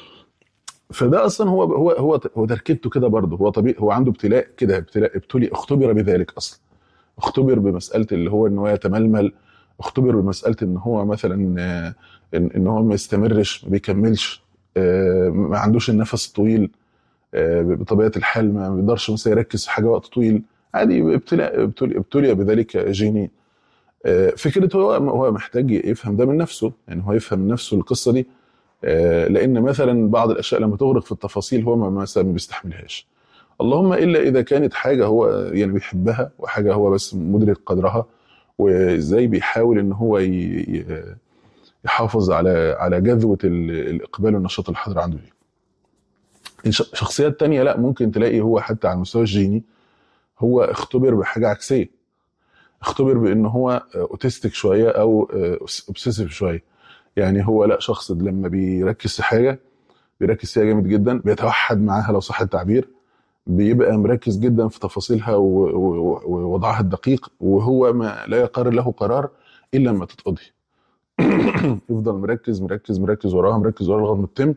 فده اصلا هو هو هو هو تركيبته كده برضه هو طبيعي هو عنده ابتلاء كده ابتلاء ابتلي اختبر بذلك اصلا اختبر بمساله اللي هو ان هو يتململ اختبر بمساله ان هو مثلا آه، ان إن هو ما يستمرش ما بيكملش آه، ما عندوش النفس الطويل آه، بطبيعه الحال ما بيقدرش مثلا يركز في حاجه وقت طويل عادي ابتلاء ابتلي, ابتلي بذلك جينيا آه، فكرة هو هو محتاج يفهم ده من نفسه يعني هو يفهم من نفسه القصه دي آه، لان مثلا بعض الاشياء لما تغرق في التفاصيل هو ما مثلا ما بيستحملهاش اللهم الا اذا كانت حاجه هو يعني بيحبها وحاجه هو بس مدرك قدرها وازاي بيحاول ان هو ي- ي- يحافظ على على جذوه ال- الاقبال والنشاط اللي حاضر عنده دي ش- شخصيات تانية لا ممكن تلاقي هو حتى على المستوى الجيني هو اختبر بحاجه عكسيه اختبر بان هو اوتستيك شويه او اوبسيسيف شويه يعني هو لا شخص لما بيركز في حاجه بيركز فيها جامد جدا بيتوحد معاها لو صح التعبير بيبقى مركز جدا في تفاصيلها و- و- ووضعها الدقيق وهو ما لا يقرر له قرار الا لما تتقضي يفضل مركز مركز مركز وراها مركز وراها لغايه ما تتم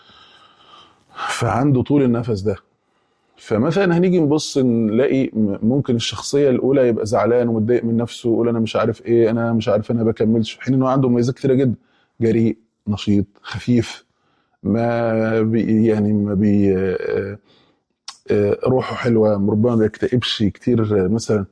فعنده طول النفس ده فمثلا هنيجي نبص نلاقي م- ممكن الشخصيه الاولى يبقى زعلان ومتضايق من نفسه ويقول انا مش عارف ايه انا مش عارف انا بكملش في حين انه عنده مميزات كتيره جدا جريء نشيط خفيف ما بي يعني ما بي آه، آه، روحه حلوه ربما ما بيكتئبش كتير آه، مثلا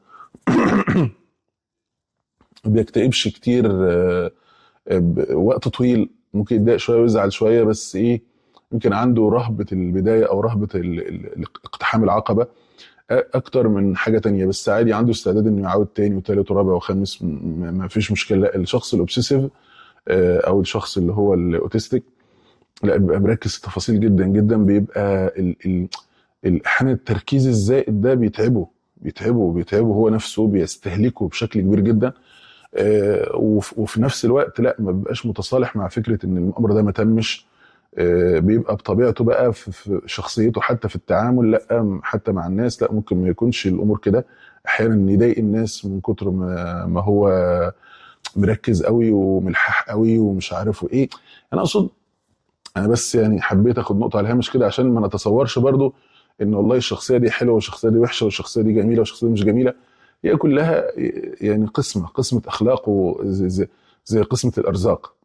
ما بيكتئبش كتير آه، آه، ب- وقت طويل ممكن يتضايق شويه ويزعل شويه بس ايه يمكن عنده رهبه البدايه او رهبه ال- ال- اقتحام العقبه اكتر من حاجه تانية بس عادي عنده استعداد انه يعاود تاني وتالت ورابع وخامس م- م- ما فيش مشكله لا الشخص الاوبسيسيف آه، او الشخص اللي هو الاوتستيك لا بيبقى مركز في التفاصيل جدا جدا بيبقى ال ال ال- احيانا التركيز الزائد ده بيتعبه بيتعبه بيتعبه هو نفسه بيستهلكه بشكل كبير جدا آه، وف- وفي نفس الوقت لا ما بيبقاش متصالح مع فكره ان الامر ده ما تمش آه، بيبقى بطبيعته بقى في في شخصيته حتى في التعامل لا حتى مع الناس لا ممكن ما يكونش الامور كده احيانا يضايق الناس من كتر ما ما هو مركز قوي وملحح قوي ومش عارف وايه انا اقصد انا بس يعني حبيت اخد نقطه على الهامش كده عشان ما نتصورش برضو ان والله الشخصيه دي حلوه والشخصيه دي وحشه والشخصيه دي جميله والشخصيه دي مش جميله هي كلها يعني قسمه قسمه اخلاق وزي زي, زي قسمه الارزاق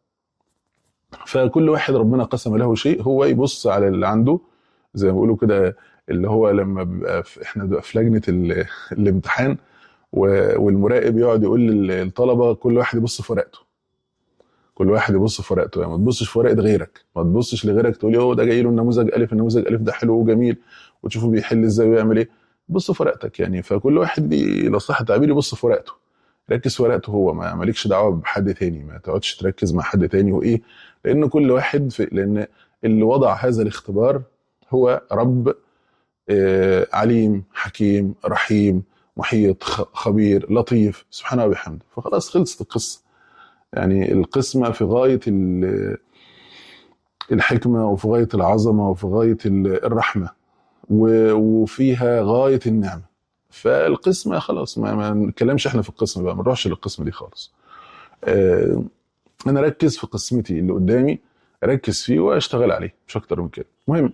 فكل واحد ربنا قسم له شيء هو يبص على اللي عنده زي ما بيقولوا كده اللي هو لما بيبقى في احنا بنبقى في لجنه ال- الامتحان و- والمراقب يقعد يقول للطلبه كل واحد يبص في ورقته كل واحد يبص في ورقته يعني ما تبصش في ورقه غيرك ما تبصش لغيرك تقول هو ده جاي له النموذج الف النموذج الف ده حلو وجميل وتشوفه بيحل ازاي ويعمل ايه بص في ورقتك يعني فكل واحد بي- لو صح التعبير يبص في ورقته ركز في ورقته هو ما مالكش دعوه بحد تاني ما تقعدش تركز مع حد تاني وايه لان كل واحد في لان اللي وضع هذا الاختبار هو رب آه، عليم حكيم رحيم محيط خ- خبير لطيف سبحانه وبحمده فخلاص خلصت القصه يعني القسمه في غايه ال- الحكمه وفي غايه العظمه وفي غايه ال- الرحمه و- وفيها غايه النعمه فالقسمه خلاص ما, ما نتكلمش احنا في القسمه بقى ما نروحش للقسمه دي خالص آه، انا اركز في قسمتي اللي قدامي اركز فيه واشتغل عليه مش اكتر من كده المهم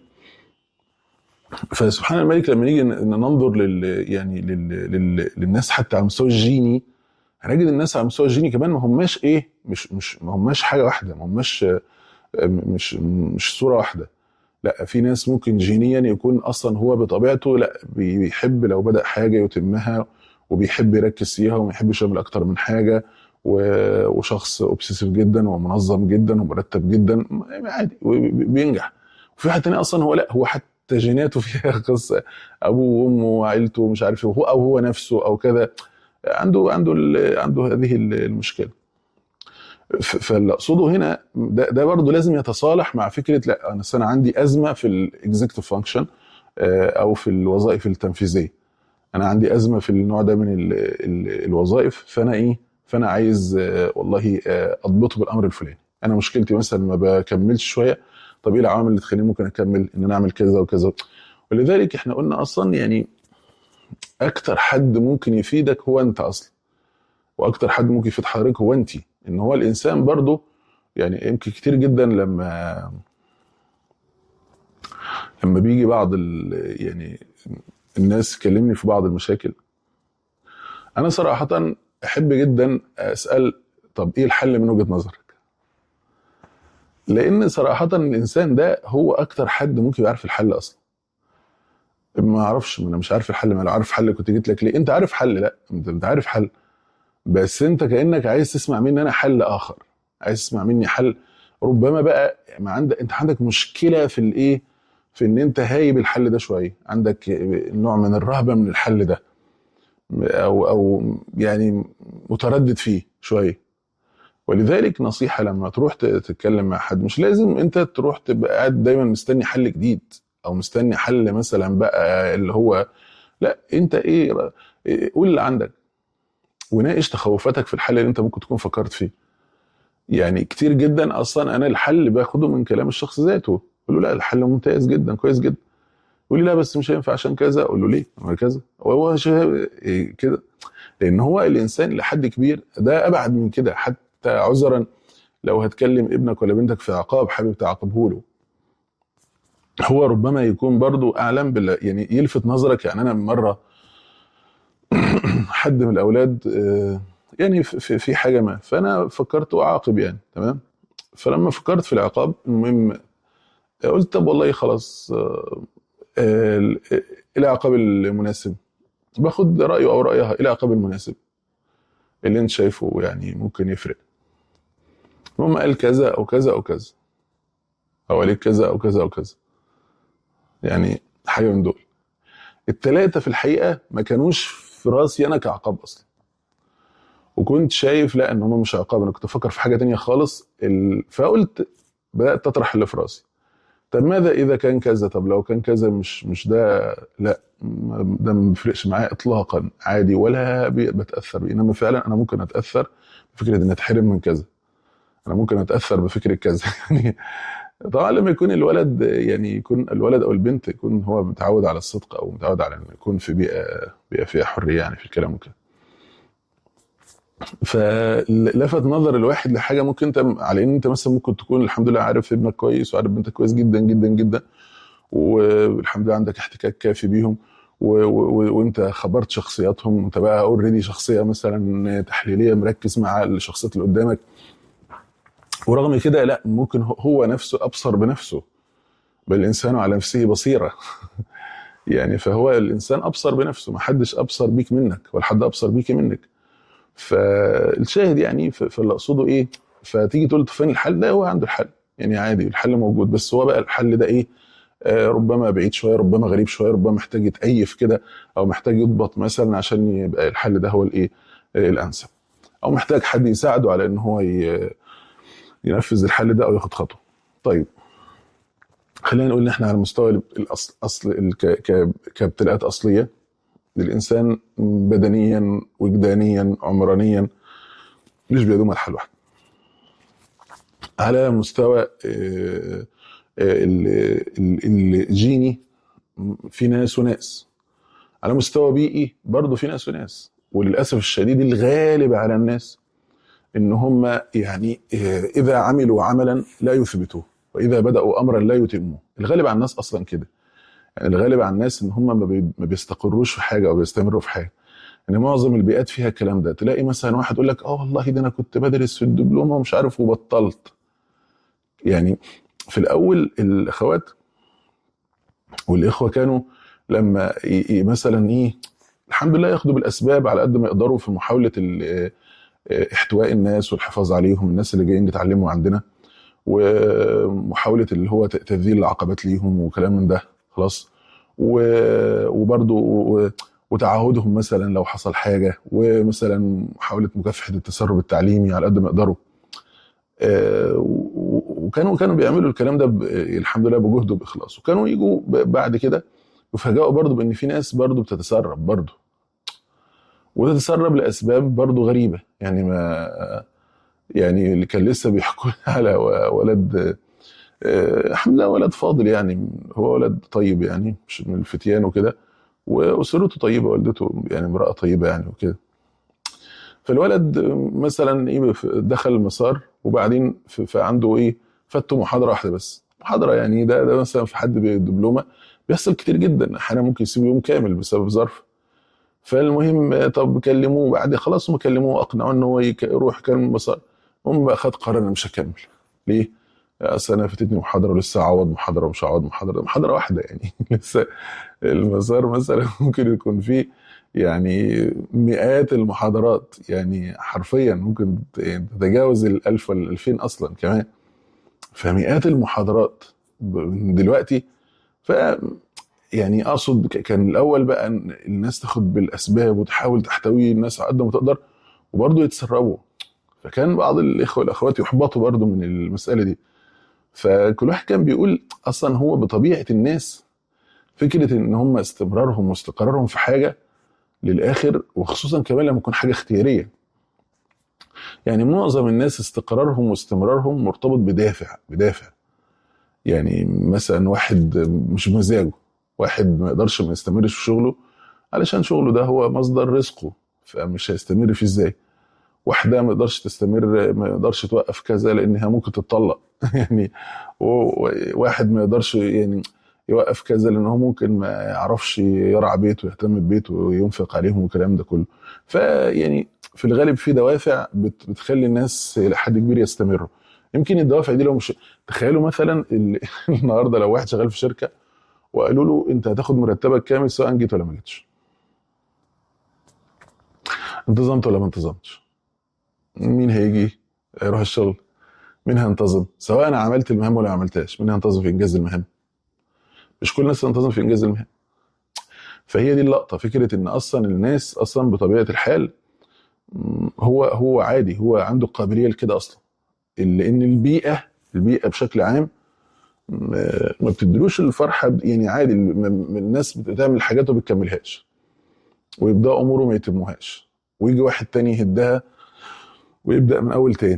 فسبحان الملك لما نيجي ن- ننظر لل يعني لل لل للناس حتى على المستوى الجيني هنجد الناس على المستوى الجيني كمان ما هماش ايه مش مش ما هماش حاجه واحده ما هماش آه، مش مش صوره واحده لا في ناس ممكن جينيا يكون اصلا هو بطبيعته لا بي- بيحب لو بدا حاجه يتمها وبيحب يركز فيها وما يحبش يعمل اكتر من حاجه و- وشخص اوبسيسيف جدا ومنظم جدا ومرتب جدا عادي وبينجح وفي واحد تاني اصلا هو لا هو حتى جيناته فيها قصه ابوه وامه وعيلته ومش عارف ايه وهو او هو نفسه او كذا عنده عنده ال- عنده هذه ال- المشكله ف- فاللي اقصده هنا ده, ده برضه لازم يتصالح مع فكره لا انا أصل انا عندي ازمه في الاكزيكتيف فانكشن او في الوظائف التنفيذيه انا عندي ازمه في النوع ده من ال ال الوظائف فانا ايه فانا عايز آه، والله آه، اضبطه بالامر الفلاني انا مشكلتي مثلا ما بكملش شويه طب ايه العوامل اللي تخليني ممكن اكمل ان انا اعمل كذا وكذا ولذلك احنا قلنا اصلا يعني اكتر حد ممكن يفيدك هو انت اصلا واكتر حد ممكن يفيد حضرتك هو انت ان هو الانسان برضه يعني يمكن كتير جدا لما لما بيجي بعض ال يعني الناس تكلمني في بعض المشاكل انا صراحه احب جدا اسال طب ايه الحل من وجهه نظرك لان صراحه الانسان ده هو اكتر حد ممكن يعرف الحل اصلا ما اعرفش ما انا مش عارف الحل ما لو عارف حل كنت جيت لك ليه انت عارف حل لا انت انت عارف حل بس انت كانك عايز تسمع مني انا حل اخر عايز تسمع مني حل ربما بقى ما عندك انت عندك مشكله في الايه في ان انت هايب الحل ده شويه عندك نوع من الرهبه من الحل ده او او يعني متردد فيه شويه ولذلك نصيحه لما تروح ت- تتكلم مع حد مش لازم انت تروح تبقى قاعد دايما مستني حل جديد او مستني حل مثلا بقى اللي هو لا انت ايه إيه، قول اللي عندك وناقش تخوفاتك في الحل اللي انت ممكن تكون فكرت فيه يعني كتير جدا اصلا انا الحل باخده من كلام الشخص ذاته اقول له لا الحل ممتاز جدا كويس جدا يقول لي لا بس مش هينفع عشان كذا اقول له ليه هو كذا وهو شا- إيه كده لان هو الانسان لحد كبير ده ابعد من كده حتى عذرا لو هتكلم ابنك ولا بنتك في عقاب حابب تعاقبه له هو ربما يكون برضو اعلم بال يعني يلفت نظرك يعني انا مره حد من الاولاد آه، يعني في- في في حاجه ما فانا فكرت اعاقب يعني تمام فلما فكرت في العقاب المهم قلت طب والله خلاص آه، آه، ال- ايه العقاب المناسب باخد رايه او رايها ايه العقاب المناسب اللي انت شايفه يعني ممكن يفرق المهم قال كذا او كذا او كذا او عليك كذا او كذا او كذا يعني حاجه من دول التلاتة في الحقيقه ما كانوش في راسي انا كعقاب اصلا وكنت شايف لا ان هم مش عقاب انا كنت افكر في حاجه تانية خالص ال... فقلت بدات اطرح اللي في راسي طب ماذا اذا كان كذا طب لو كان كذا مش مش ده لا ما- ده ما بيفرقش معايا اطلاقا عادي ولا بي- بتاثر بيه انما فعلا انا ممكن اتاثر بفكره ان اتحرم من كذا انا ممكن اتاثر بفكره كذا يعني طبعا لما يكون الولد يعني يكون الولد او البنت يكون هو متعود على الصدق او متعود على انه يكون في بيئه بيئه فيها حريه يعني في الكلام وكده فلفت نظر الواحد لحاجه ممكن انت على ان انت مثلا ممكن تكون الحمد لله عارف ابنك كويس وعارف بنتك كويس جدا جدا جدا والحمد لله عندك احتكاك كافي بيهم و- و- وانت خبرت شخصياتهم وانت بقى اوريدي شخصيه مثلا تحليليه مركز مع الشخصيات اللي قدامك ورغم كده لا ممكن هو- هو نفسه ابصر بنفسه بل الانسان على نفسه بصيره يعني فهو الانسان ابصر بنفسه ما حدش ابصر بيك منك ولا حد ابصر بيك منك فالشاهد يعني ف- فاللي اقصده ايه فتيجي تقول فين الحل لا هو عنده الحل يعني عادي الحل موجود بس هو بقى الحل ده ايه آه ربما بعيد شويه ربما غريب شويه ربما محتاج يتأيف كده او محتاج يضبط مثلا عشان يبقى الحل ده هو الايه آه الانسب او محتاج حد يساعده على ان هو ي- ينفذ الحل ده او ياخد خطوه طيب خلينا نقول ان احنا على مستوى الاصل اصل ال- ك- ك- كابتلاءات اصليه للانسان بدنيا وجدانيا عمرانيا مش بيدوم الحل واحد على مستوى آه، آه، ال- ال- الجيني في ناس وناس على مستوى بيئي برضه في ناس وناس وللاسف الشديد الغالب على الناس ان هم يعني آه، اذا عملوا عملا لا يثبتوه واذا بداوا امرا لا يتموه الغالب على الناس اصلا كده يعني الغالب على الناس ان هم ما بي- ما بيستقروش في حاجه او بيستمروا في حاجه ان معظم البيئات فيها الكلام ده تلاقي مثلا واحد يقول لك اه والله ده انا كنت بدرس في الدبلوم ومش عارف وبطلت يعني في الاول الاخوات والاخوه كانوا لما ي- ي- مثلا ايه الحمد لله ياخدوا بالاسباب على قد ما يقدروا في محاوله ال- آه، احتواء الناس والحفاظ عليهم الناس اللي جايين يتعلموا عندنا ومحاوله اللي هو ت- تذليل العقبات ليهم وكلام من ده خلاص و- وبرضه و- وتعهدهم مثلا لو حصل حاجه ومثلا محاوله مكافحه التسرب التعليمي على قد ما يقدروا آه، و- وكانوا كانوا بيعملوا الكلام ده ب- الحمد لله بجهد وباخلاص وكانوا يجوا ب- بعد كده يفاجئوا برضه بان في ناس برضه بتتسرب برضه وتتسرب لاسباب برضه غريبه يعني ما يعني اللي كان لسه بيحكوا لي على و- ولد آه، الحمد لله ولد فاضل يعني هو ولد طيب يعني مش من الفتيان وكده واسرته طيبه والدته يعني امراه طيبه يعني وكده فالولد مثلا ايه دخل المسار وبعدين ف- فعنده ايه فاته محاضره واحده بس محاضره يعني ده ده مثلا في حد بدبلومه بيحصل كتير جدا احيانا ممكن يسيب يوم كامل بسبب ظرف فالمهم طب كلموه بعد خلاص هم كلموه اقنعوه ان هو يك- يروح كان مسار المهم بقى خد قرار انا مش هكمل ليه؟ اصل انا فاتتني محاضره ولسه هعوض محاضره ومش هعوض محاضره محاضره واحده يعني لسه المسار مثلا ممكن يكون فيه يعني مئات المحاضرات يعني حرفيا ممكن ت- يعني تتجاوز الألف ولا الألفين أصلا كمان فمئات المحاضرات ب- من دلوقتي ف يعني اقصد ك- كان الاول بقى إن الناس تاخد بالاسباب وتحاول تحتوي الناس على قد ما تقدر وبرضه يتسربوا فكان بعض الاخوه والاخوات يحبطوا برضه من المساله دي فكل واحد كان بيقول اصلا هو بطبيعه الناس فكره ان هم استمرارهم واستقرارهم في حاجه للاخر وخصوصا كمان لما تكون حاجه اختياريه يعني معظم الناس استقرارهم واستمرارهم مرتبط بدافع بدافع يعني مثلا واحد مش بمزاجه واحد ما يقدرش ما يستمرش في شغله علشان شغله ده هو مصدر رزقه فمش هيستمر فيه ازاي واحدة ما يقدرش تستمر ما يقدرش توقف كذا لانها ممكن تتطلق يعني و- واحد ما يقدرش يعني يوقف كذا لان هو ممكن ما يعرفش يرعى بيته ويهتم ببيته وينفق عليهم والكلام ده كله فيعني في الغالب في دوافع بت- بتخلي الناس الى حد كبير يستمروا يمكن الدوافع دي لو مش تخيلوا مثلا ال- النهارده لو واحد شغال في شركه وقالوا له انت هتاخد مرتبك كامل سواء جيت ولا ما جيتش انتظمت ولا ما انتظمتش مين هيجي يروح الشغل مين هينتظم سواء انا عملت المهام ولا ما عملتهاش مين هينتظم في انجاز المهام مش كل الناس تنتظم في انجاز المهام فهي دي اللقطه فكره ان اصلا الناس اصلا بطبيعه الحال م، هو هو عادي هو عنده قابليه لكده اصلا لان البيئه البيئه بشكل عام ما ما بتدلوش الفرحه ب- يعني عادي م- م- الناس بتعمل حاجات وما بتكملهاش ويبدا اموره ما يتموهاش ويجي واحد تاني يهدها ويبدا من اول تاني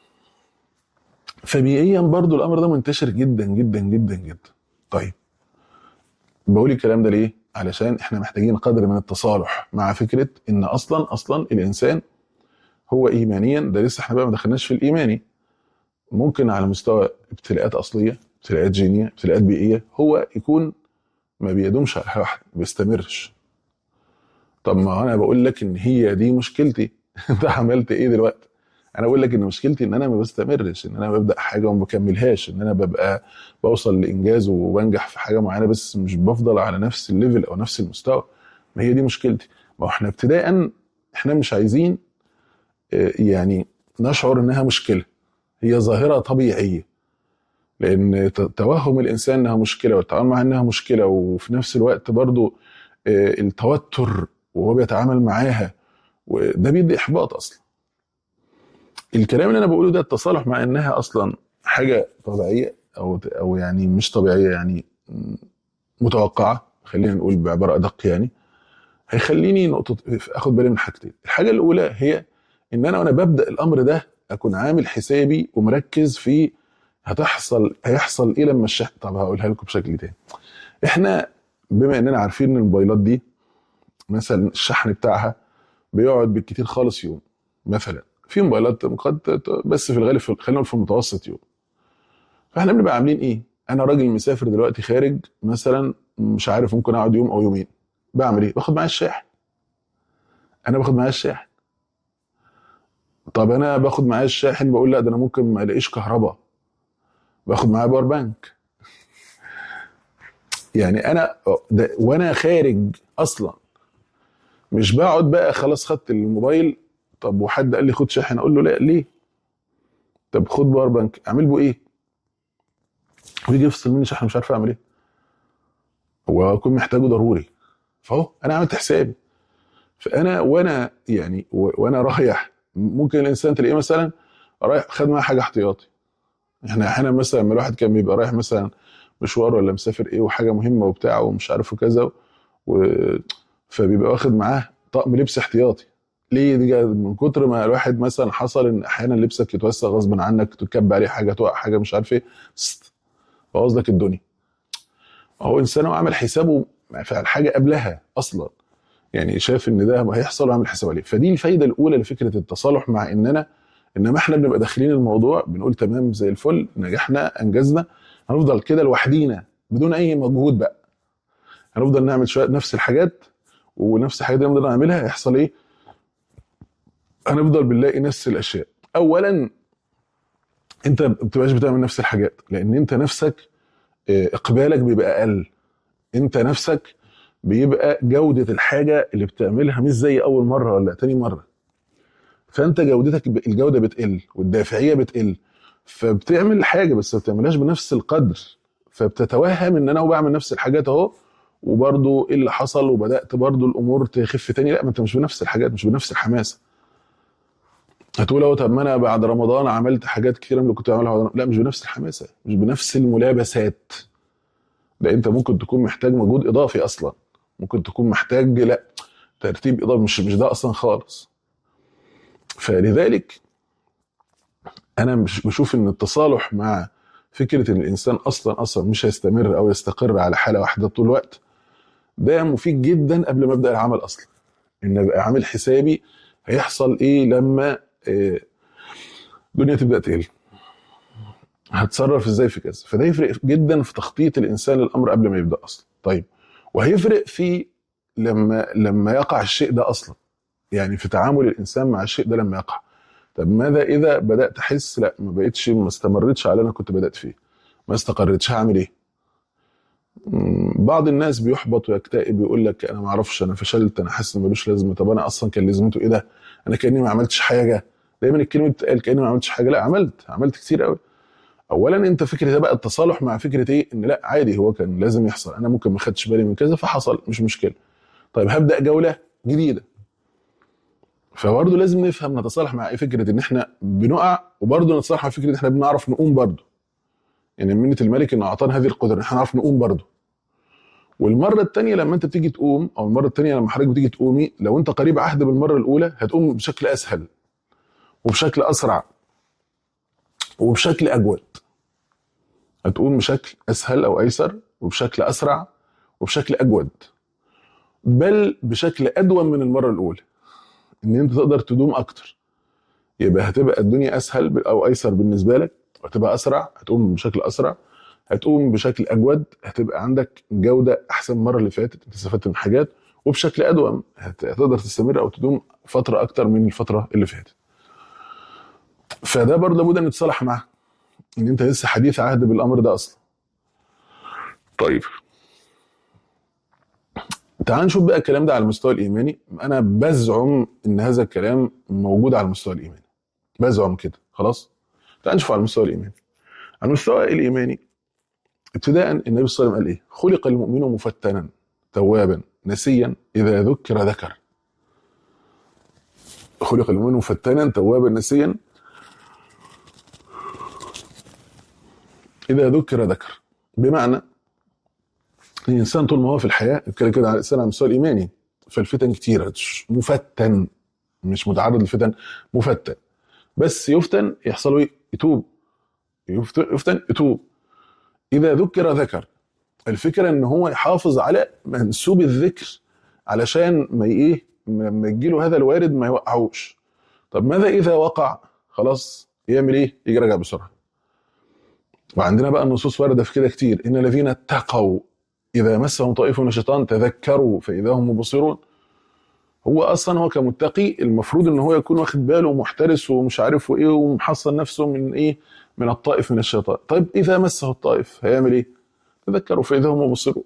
فبيئيا برضو الامر ده منتشر جدا جدا جدا جدا طيب بقول الكلام ده ليه علشان احنا محتاجين قدر من التصالح مع فكره ان اصلا اصلا الانسان هو ايمانيا ده لسه احنا بقى ما دخلناش في الايماني ممكن على مستوى ابتلاءات اصليه ابتلاءات جينيه ابتلاءات بيئيه هو يكون ما بيدومش على حاجه واحده ما بيستمرش طب ما انا بقول لك ان هي دي مشكلتي انت عملت ايه دلوقتي انا بقول لك ان مشكلتي ان انا ما بستمرش ان انا ببدا حاجه وما بكملهاش ان انا ببقى بوصل لانجاز وبنجح في حاجه معينه بس مش بفضل على نفس الليفل او نفس المستوى ما هي دي مشكلتي ما هو احنا ابتداء احنا مش عايزين آه، يعني نشعر انها مشكله هي ظاهره طبيعيه لان ت- توهم الانسان انها مشكله والتعامل معها انها مشكله وفي نفس الوقت برضو آه، التوتر وهو بيتعامل معاها وده بيدي احباط اصلا الكلام اللي انا بقوله ده التصالح مع انها اصلا حاجه طبيعيه او او يعني مش طبيعيه يعني م- متوقعه خلينا نقول بعباره ادق يعني هيخليني نقطه اخد بالي من حاجتين الحاجه الاولى هي ان انا وانا ببدا الامر ده اكون عامل حسابي ومركز في هتحصل هيحصل ايه لما الشحن طب هقولها لكم بشكل تاني احنا بما اننا عارفين ان الموبايلات دي مثلا الشحن بتاعها بيقعد بالكتير خالص يوم مثلا في موبايلات قد ت- بس في الغالب في- خلينا نقول في المتوسط يوم فاحنا بنبقى عاملين ايه انا راجل مسافر دلوقتي خارج مثلا مش عارف ممكن اقعد يوم او يومين بعمل ايه باخد معايا الشاحن انا باخد معايا الشاحن طب انا باخد معايا الشاحن بقول لا ده انا ممكن ما الاقيش كهرباء باخد معايا باور بانك يعني انا ده وانا خارج اصلا مش بقعد بقى خلاص خدت الموبايل طب وحد قال لي خد شاحن اقول له لا ليه طب خد باور بانك اعمل بيه ايه ويجي يفصل مني شحن مش عارف اعمل ايه واكون محتاجه ضروري فاهو انا عملت حسابي فانا وانا يعني و- وانا رايح ممكن الانسان تلاقيه مثلا رايح خد معاه حاجه احتياطي احنا احيانا مثلا لما الواحد كان بيبقى رايح مثلا مشوار ولا مسافر ايه وحاجه مهمه وبتاع ومش عارف وكذا و... فبيبقى واخد معاه طقم لبس احتياطي ليه دي جا- من كتر ما الواحد مثلا حصل ان احيانا لبسك يتوسخ غصب عنك تكب عليه حاجه تقع حاجه مش عارف ايه ست، بوظ لك الدنيا هو انسان هو عامل حسابه في الحاجه قبلها اصلا يعني شايف ان ده هيحصل وعامل حساب عليه فدي الفايده الاولى لفكره التصالح مع اننا انما احنا بنبقى داخلين الموضوع بنقول تمام زي الفل نجحنا انجزنا هنفضل كده لوحدينا بدون اي مجهود بقى هنفضل نعمل شويه نفس الحاجات ونفس الحاجات اللي نقدر نعملها هيحصل ايه؟ هنفضل بنلاقي نفس الاشياء اولا انت ما بتبقاش بتعمل نفس الحاجات لان انت نفسك آه، اقبالك بيبقى اقل انت نفسك بيبقى جوده الحاجه اللي بتعملها مش زي اول مره ولا تاني مره فانت جودتك ب- الجوده بتقل والدافعيه بتقل فبتعمل الحاجه بس ما بتعملهاش بنفس القدر فبتتوهم ان انا هو بعمل نفس الحاجات اهو وبرضه ايه اللي حصل وبدات برضه الامور تخف تاني لا ما انت مش بنفس الحاجات مش بنفس الحماسه هتقول اهو طب ما انا بعد رمضان عملت حاجات كتير من اللي كنت بعملها بعد رمضان. لا مش بنفس الحماسه مش بنفس الملابسات ده انت ممكن تكون محتاج مجهود اضافي اصلا ممكن تكون محتاج لا ترتيب اضافي مش مش ده اصلا خالص فلذلك انا مش بشوف ان التصالح مع فكره ان الانسان اصلا اصلا مش هيستمر او يستقر على حاله واحده طول الوقت ده مفيد جدا قبل ما ابدا العمل اصلا ان ابقى عامل حسابي هيحصل ايه لما آه، الدنيا تبدا تقل هتصرف ازاي في كذا فده يفرق جدا في تخطيط الانسان للامر قبل ما يبدا اصلا طيب وهيفرق في لما لما يقع الشيء ده اصلا يعني في تعامل الانسان مع الشيء ده لما يقع طب ماذا اذا بدات احس لا ما بقتش ما استمرتش على اللي انا كنت بدات فيه ما استقرتش هعمل ايه مم، بعض الناس بيحبط ويكتئب يقول لك انا ما اعرفش انا فشلت انا حاسس ان ملوش لازمه طب انا اصلا كان لازمته ايه ده انا كاني ما عملتش حاجه دايما الكلمه بتتقال كاني ما عملتش حاجه لا عملت عملت كتير قوي اولا انت فكره ده بقى التصالح مع فكره ايه ان لا عادي هو كان لازم يحصل انا ممكن ما خدتش بالي من كذا فحصل مش مشكله طيب هبدا جوله جديده فبرضه لازم نفهم نتصالح مع ايه فكره ان احنا بنقع وبرضه نتصالح مع فكره ان احنا بنعرف نقوم برضه يعني منة الملك انه اعطانا هذه القدره ان احنا نعرف نقوم برضه والمره الثانيه لما انت بتيجي تقوم او المره الثانيه لما حضرتك بتيجي تقومي لو انت قريب عهد بالمره الاولى هتقوم بشكل اسهل وبشكل اسرع وبشكل اجود هتقوم بشكل اسهل او ايسر وبشكل اسرع وبشكل اجود بل بشكل ادوم من المره الاولى ان انت تقدر تدوم اكتر يبقى هتبقى الدنيا اسهل او ايسر بالنسبه لك وهتبقى اسرع هتقوم بشكل اسرع هتقوم بشكل اجود هتبقى عندك جوده احسن من المره اللي فاتت انت استفدت من حاجات وبشكل ادوم هت- هتقدر تستمر او تدوم فتره اكتر من الفتره اللي فاتت فده برضه لابد ان نتصالح معاه ان انت لسه حديث عهد بالامر ده اصلا طيب تعال نشوف بقى الكلام ده على المستوى الايماني انا بزعم ان هذا الكلام موجود على المستوى الايماني بزعم كده خلاص تعال نشوف على المستوى الايماني على المستوى الايماني ابتداء النبي صلى الله عليه وسلم قال ايه خلق المؤمن مفتنا توابا نسيا اذا ذكر ذكر خلق المؤمن مفتنا توابا نسيا اذا ذكر ذكر بمعنى الانسان طول ما هو في الحياه كده كده على الانسان على المستوى الايماني فالفتن كتيره مفتن مش متعرض للفتن مفتن بس يفتن يحصل له ايه؟ يتوب يفتن, يفتن يتوب اذا ذكر ذكر الفكره ان هو يحافظ على منسوب الذكر علشان ما ايه لما يجيله هذا الوارد ما يوقعوش طب ماذا اذا وقع خلاص يعمل ايه يجي راجع بسرعه وعندنا بقى النصوص وارده في كده كتير ان الذين اتقوا اذا مسهم طائف من الشيطان تذكروا فاذا هم مبصرون هو اصلا هو كمتقي المفروض ان هو يكون واخد باله ومحترس ومش عارف وايه ومحصن نفسه من ايه من الطائف من الشيطان طيب اذا مسه الطائف هيعمل ايه تذكروا فاذا هم مبصرون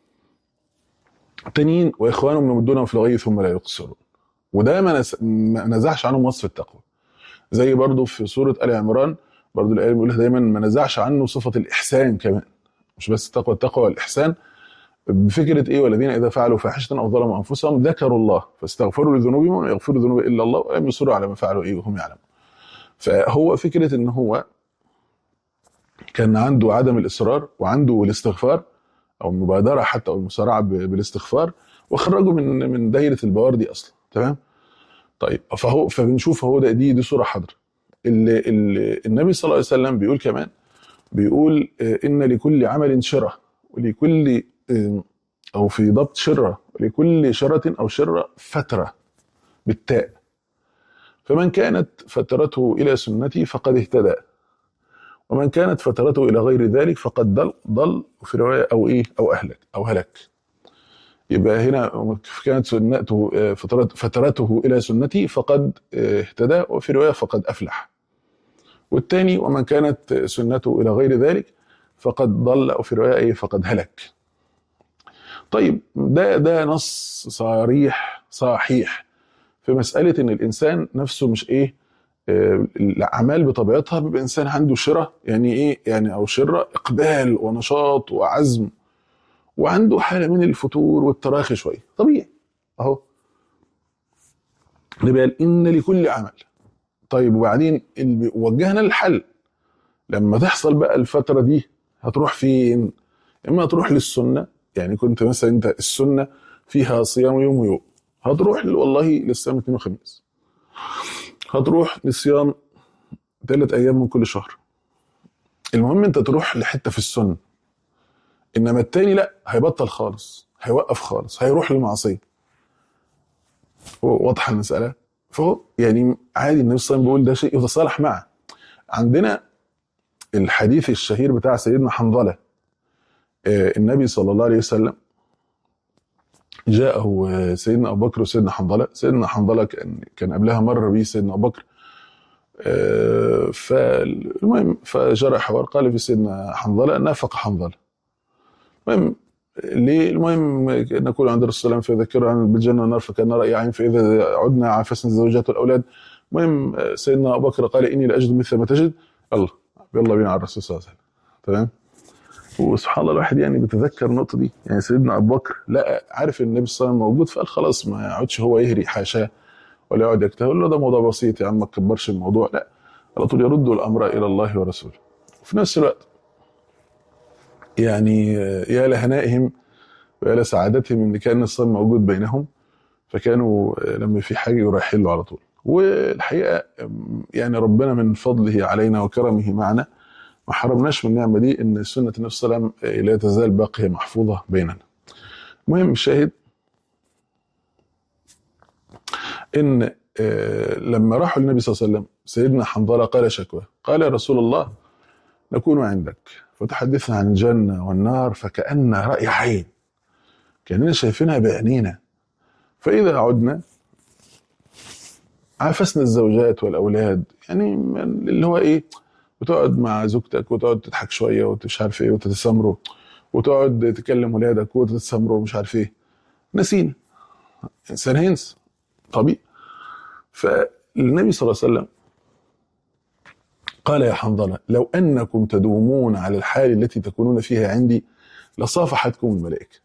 تانيين واخوانهم يمدونهم في الغي ثم لا يقصرون وده ما, نس... ما نزعش عنهم وصف التقوى زي برضو في سورة آل عمران برضو الآية بيقولها دايما ما نزعش عنه صفة الإحسان كمان مش بس التقوى التقوى والإحسان بفكرة إيه والذين إذا فعلوا فاحشة أو ظلموا أنفسهم ذكروا الله فاستغفروا لذنوبهم ولا يغفر الذنوب إلا الله ولم يصروا على ما فعلوا إيه وهم يعلمون فهو فكرة إن هو كان عنده عدم الإصرار وعنده الاستغفار أو المبادرة حتى أو المسارعة ب- بالاستغفار وخرجه من من دايرة البوار دي أصلا تمام طيب فهو فبنشوف هو ده دي دي صورة حاضرة اللي اللي النبي صلى الله عليه وسلم بيقول كمان بيقول آه، إن لكل عمل شرة ولكل آه، أو في ضبط شرة ولكل شرة أو شرة فترة بالتاء فمن كانت فترته إلى سنتي فقد اهتدى ومن كانت فترته إلى غير ذلك فقد ضل ضل في رواية أو إيه أو أهلك أو هلك يبقى هنا كانت سنته آه، فترت- فترته إلى سنتي فقد آه، اهتدى وفي رواية فقد أفلح والثاني ومن كانت سنته إلى غير ذلك فقد ضل أو في رواية إيه فقد هلك طيب ده ده نص صريح صحيح في مسألة إن الإنسان نفسه مش إيه آه، الأعمال بطبيعتها بيبقى إنسان عنده شرة يعني إيه يعني أو شرة إقبال ونشاط وعزم وعنده حالة من الفتور والتراخي شوية طبيعي أهو نبقى إن لكل عمل طيب وبعدين اللي وجهنا للحل لما تحصل بقى الفترة دي هتروح فين؟ إما تروح للسنة يعني كنت مثلا أنت السنة فيها صيام يوم ويوم هتروح والله للصيام اثنين وخميس هتروح لصيام ثلاث أيام من كل شهر المهم أنت تروح لحتة في السنة إنما التاني لا هيبطل خالص هيوقف خالص هيروح للمعصية واضحة المسألة فهو يعني عادي النبي صلى الله عليه وسلم بيقول ده شيء يتصالح معه عندنا الحديث الشهير بتاع سيدنا حنظلة آه، النبي صلى الله عليه وسلم جاءه آه، سيدنا ابو بكر وسيدنا حنظله سيدنا حنظله كان كان قبلها مر به سيدنا ابو بكر آه، فالمهم فجرى حوار قال في سيدنا حنظله نافق حنظله المهم ليه المهم نقول عند الرسول صلى الله عليه وسلم فيذكر عن بالجنه والنار فكان راي عين فاذا عدنا عافسنا الزوجات والاولاد المهم آه، سيدنا ابو بكر قال اني لاجد مثل ما تجد يلا يلا بينا على الرسول صلى الله عليه وسلم تمام وسبحان الله الواحد يعني بيتذكر النقطه دي يعني سيدنا ابو بكر لا عارف ان النبي صلى الله عليه وسلم موجود فقال خلاص ما يقعدش هو يهري حاشاه ولا يقعد يجتهد له ده موضوع بسيط يا عم ما تكبرش الموضوع لا على طول يردوا الامر الى الله ورسوله وفي نفس الوقت يعني آه، يا لهنائهم ويا لسعادتهم ان كان الصيام موجود بينهم فكانوا آه، لما في حاجه يرحلوا على طول والحقيقه آم، يعني ربنا من فضله علينا وكرمه معنا ما حرمناش من النعمه دي ان سنه النبي صلى الله عليه وسلم آه، لا تزال باقيه محفوظه بيننا. المهم الشاهد ان آه، لما راحوا للنبي صلى الله عليه وسلم سيدنا حنظله قال شكوى قال يا رسول الله نكون عندك فتحدثنا عن الجنه والنار فكأن رأي عين كأننا شايفينها بعينينا فإذا عدنا عافسنا الزوجات والأولاد يعني من- اللي هو إيه بتقعد مع زوجتك وتقعد تضحك شوية ومش عارف إيه وتتسامروا وتقعد تكلم ولادك وتتسامروا ومش عارف إيه نسينا إنسان هينسى طبيعي فالنبي صلى الله عليه وسلم قال يا حنظلة لو أنكم تدومون على الحال التي تكونون فيها عندي لصافحتكم الملائكة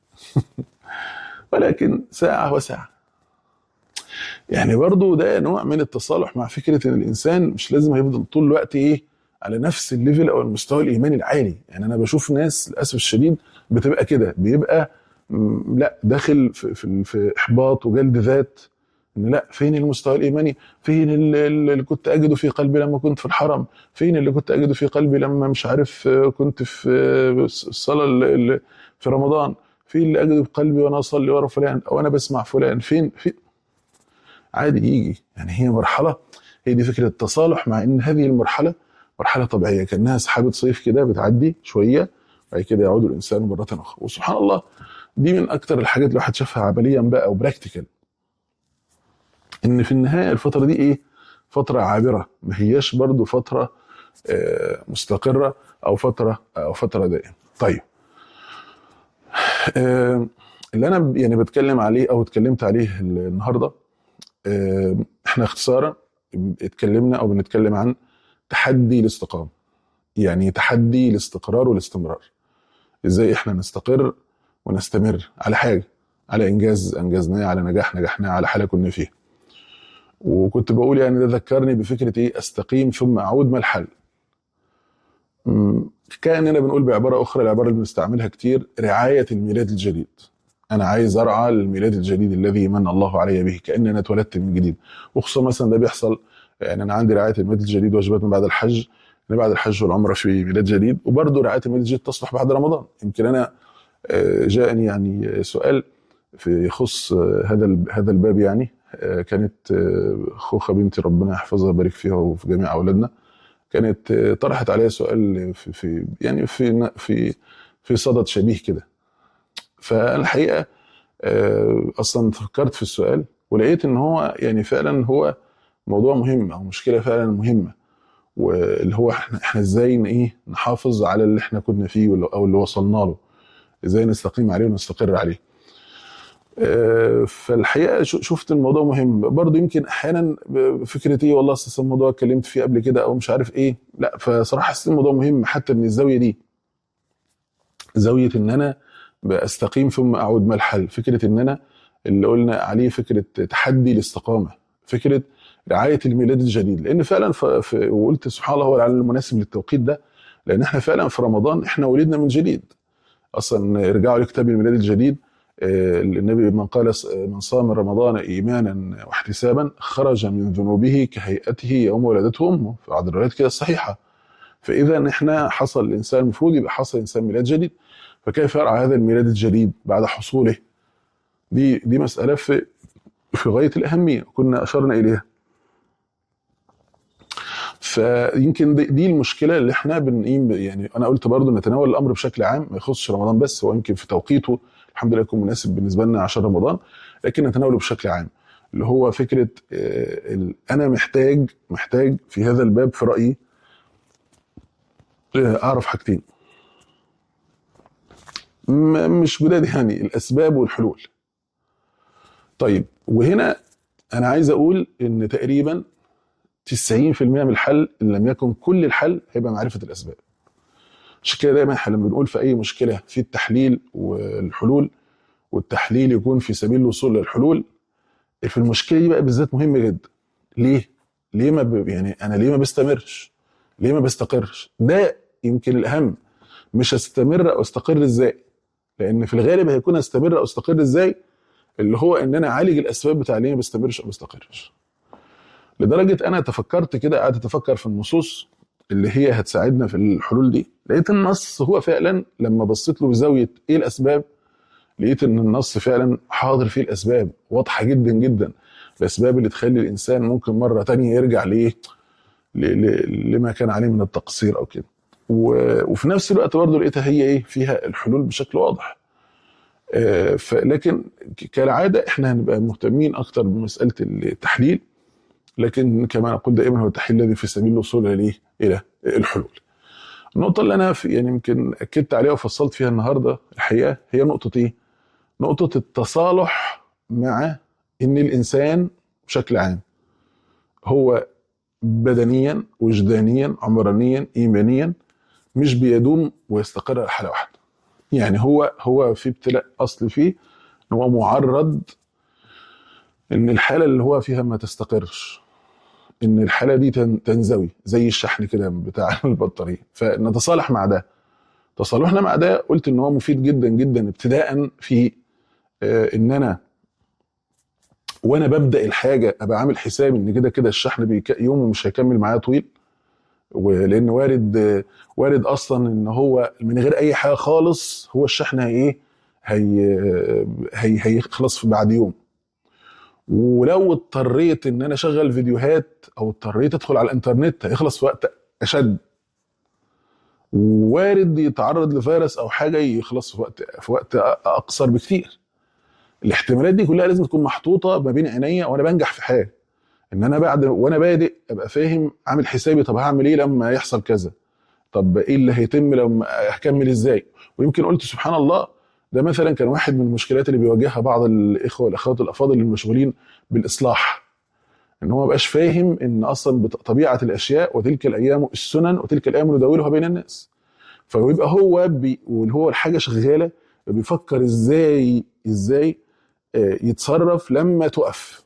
ولكن ساعة وساعة يعني برضو ده نوع من التصالح مع فكرة ان الانسان مش لازم هيفضل طول الوقت ايه على نفس الليفل او المستوى الايماني العالي يعني انا بشوف ناس للاسف الشديد بتبقى كده بيبقى م، لا داخل في, في, في احباط وجلد ذات ان لا فين المستوى الايماني فين ال- ال- اللي كنت اجده في قلبي لما كنت في الحرم فين اللي كنت اجده في قلبي لما مش عارف آه، كنت في آه، الصلاه ال- ال- في رمضان فين اللي اجده في قلبي وانا اصلي ورا فلان او انا بسمع فلان فين في عادي يجي يعني هي مرحله هي دي فكره التصالح مع ان هذه المرحله مرحله طبيعيه كانها سحابه صيف كده بتعدي شويه بعد كده يعود الانسان مره اخرى وسبحان الله دي من اكتر الحاجات اللي الواحد شافها عمليا بقى وبراكتيكال ان في النهايه الفتره دي ايه فتره عابره ما هياش برضو فتره آه، مستقره او فتره او فتره دائمه طيب آه، اللي انا ب- يعني بتكلم عليه او اتكلمت عليه النهارده آه، احنا اختصارا اتكلمنا او بنتكلم عن تحدي الاستقامه يعني تحدي الاستقرار والاستمرار ازاي احنا نستقر ونستمر على حاجه على انجاز انجزناه على نجاح نجحناه على حاله كنا فيها وكنت بقول يعني ده ذكرني بفكره ايه استقيم ثم اعود ما الحل مم، كاننا بنقول بعباره اخرى العباره اللي بنستعملها كتير رعايه الميلاد الجديد انا عايز ارعى الميلاد الجديد الذي من الله علي به كان انا اتولدت من جديد وخصوصا مثلا ده بيحصل يعني انا عندي رعايه الميلاد الجديد واجبات من بعد الحج انا بعد الحج والعمره في ميلاد جديد وبرضه رعايه الميلاد الجديد تصلح بعد رمضان يمكن انا آه، جاءني يعني سؤال في يخص آه، هذا ال- هذا الباب يعني آه، كانت آه، خوخه بنتي ربنا يحفظها ويبارك فيها وفي جميع اولادنا كانت آه، طرحت عليا سؤال في, في يعني في في في صدد شبيه كده فالحقيقه آه، اصلا فكرت في السؤال ولقيت ان هو يعني فعلا هو موضوع مهم او مشكله فعلا مهمه واللي هو احنا احنا ازاي ن- ايه نحافظ على اللي احنا كنا فيه واللي- او اللي وصلنا له ازاي نستقيم عليه ونستقر عليه آه، فالحقيقه شو- شفت الموضوع مهم برضه يمكن احيانا ب- فكره ايه والله اصل الموضوع اتكلمت فيه قبل كده او مش عارف ايه لا فصراحه حسيت الموضوع مهم حتى من الزاويه دي زاويه ان انا بستقيم ثم اعود ما الحل فكره ان انا اللي قلنا عليه فكره تحدي الاستقامه فكره رعايه الميلاد الجديد لان فعلا ف... ف... وقلت سبحان الله هو العلم المناسب للتوقيت ده لان احنا فعلا في رمضان احنا ولدنا من جديد اصلا ارجعوا لكتاب الميلاد الجديد آه، النبي من قال س- من صام رمضان ايمانا واحتسابا خرج من ذنوبه كهيئته يوم ولدته امه في بعض الروايات كده الصحيحه فاذا احنا حصل الانسان المفروض يبقى حصل انسان ميلاد جديد فكيف يرعى هذا الميلاد الجديد بعد حصوله دي دي مساله في في غايه الاهميه كنا اشرنا اليها فيمكن دي, دي المشكله اللي احنا بن إيه يعني انا قلت برضو نتناول الامر بشكل عام ما يخصش رمضان بس هو يمكن في توقيته الحمد لله يكون مناسب بالنسبه لنا عشان رمضان لكن نتناوله بشكل عام اللي هو فكره آه، ال- انا محتاج محتاج في هذا الباب في رايي آه، اعرف حاجتين م- مش جداد يعني الاسباب والحلول طيب وهنا انا عايز اقول ان تقريبا 90% من الحل ان لم يكن كل الحل هيبقى معرفه الاسباب عشان كده دايما احنا لما بنقول في اي مشكله في التحليل والحلول والتحليل يكون في سبيل الوصول للحلول في المشكله دي بقى بالذات مهم جدا ليه ليه ما ب... يعني انا ليه ما بستمرش ليه ما بستقرش ده يمكن الاهم مش استمر او استقر ازاي لان في الغالب هيكون استمر او استقر ازاي اللي هو ان انا اعالج الاسباب بتاع ليه ما بستمرش او بستقرش لدرجه انا تفكرت كده قعدت اتفكر في النصوص اللي هي هتساعدنا في الحلول دي لقيت النص هو فعلا لما بصيت له بزاويه ايه الاسباب لقيت ان النص فعلا حاضر فيه الاسباب واضحه جدا جدا الاسباب اللي تخلي الانسان ممكن مره تانية يرجع لايه ل- ل- لما كان عليه من التقصير او كده و- وفي نفس الوقت برضه لقيتها هي ايه فيها الحلول بشكل واضح آه، ف- لكن ك- كالعاده احنا هنبقى مهتمين اكتر بمساله التحليل لكن كما نقول دائما هو التحليل الذي في سبيل الوصول الى الى الحلول. النقطه اللي انا في يعني يمكن اكدت عليها وفصلت فيها النهارده الحقيقه هي نقطه ايه؟ نقطه التصالح مع ان الانسان بشكل عام هو بدنيا وجدانيا عمرانيا ايمانيا مش بيدوم ويستقر على حاله واحده. يعني هو هو في ابتلاء اصل فيه ان هو معرض ان الحاله اللي هو فيها ما تستقرش ان الحاله دي تن- تنزوي زي الشحن كده بتاع البطاريه فنتصالح مع ده تصالحنا مع ده قلت ان هو مفيد جدا جدا ابتداء في آه، ان انا وانا ببدا الحاجه ابقى عامل حساب ان كده كده الشحن بيك يومه مش هيكمل معايا طويل ولان وارد آه، وارد اصلا ان هو من غير اي حاجه خالص هو الشحن هي ايه هي هي هيخلص في بعد يوم ولو اضطريت ان انا اشغل فيديوهات او اضطريت ادخل على الانترنت هيخلص في وقت اشد وارد يتعرض لفيروس او حاجه يخلص في وقت في وقت اقصر بكتير الاحتمالات دي كلها لازم تكون محطوطه ما بين عينيا وانا بنجح في حاجه ان انا بعد وانا بادئ ابقى فاهم عامل حسابي طب هعمل ايه لما يحصل كذا طب ايه اللي هيتم لما هكمل ازاي ويمكن قلت سبحان الله ده مثلا كان واحد من المشكلات اللي بيواجهها بعض الاخوه والاخوات الافاضل اللي مشغولين بالاصلاح ان هو ما بقاش فاهم ان اصلا بط- طبيعه الاشياء وتلك الايام السنن وتلك الايام نداولها بين الناس فيبقى هو بي واللي هو الحاجه شغاله بيفكر ازاي ازاي آه، يتصرف لما تقف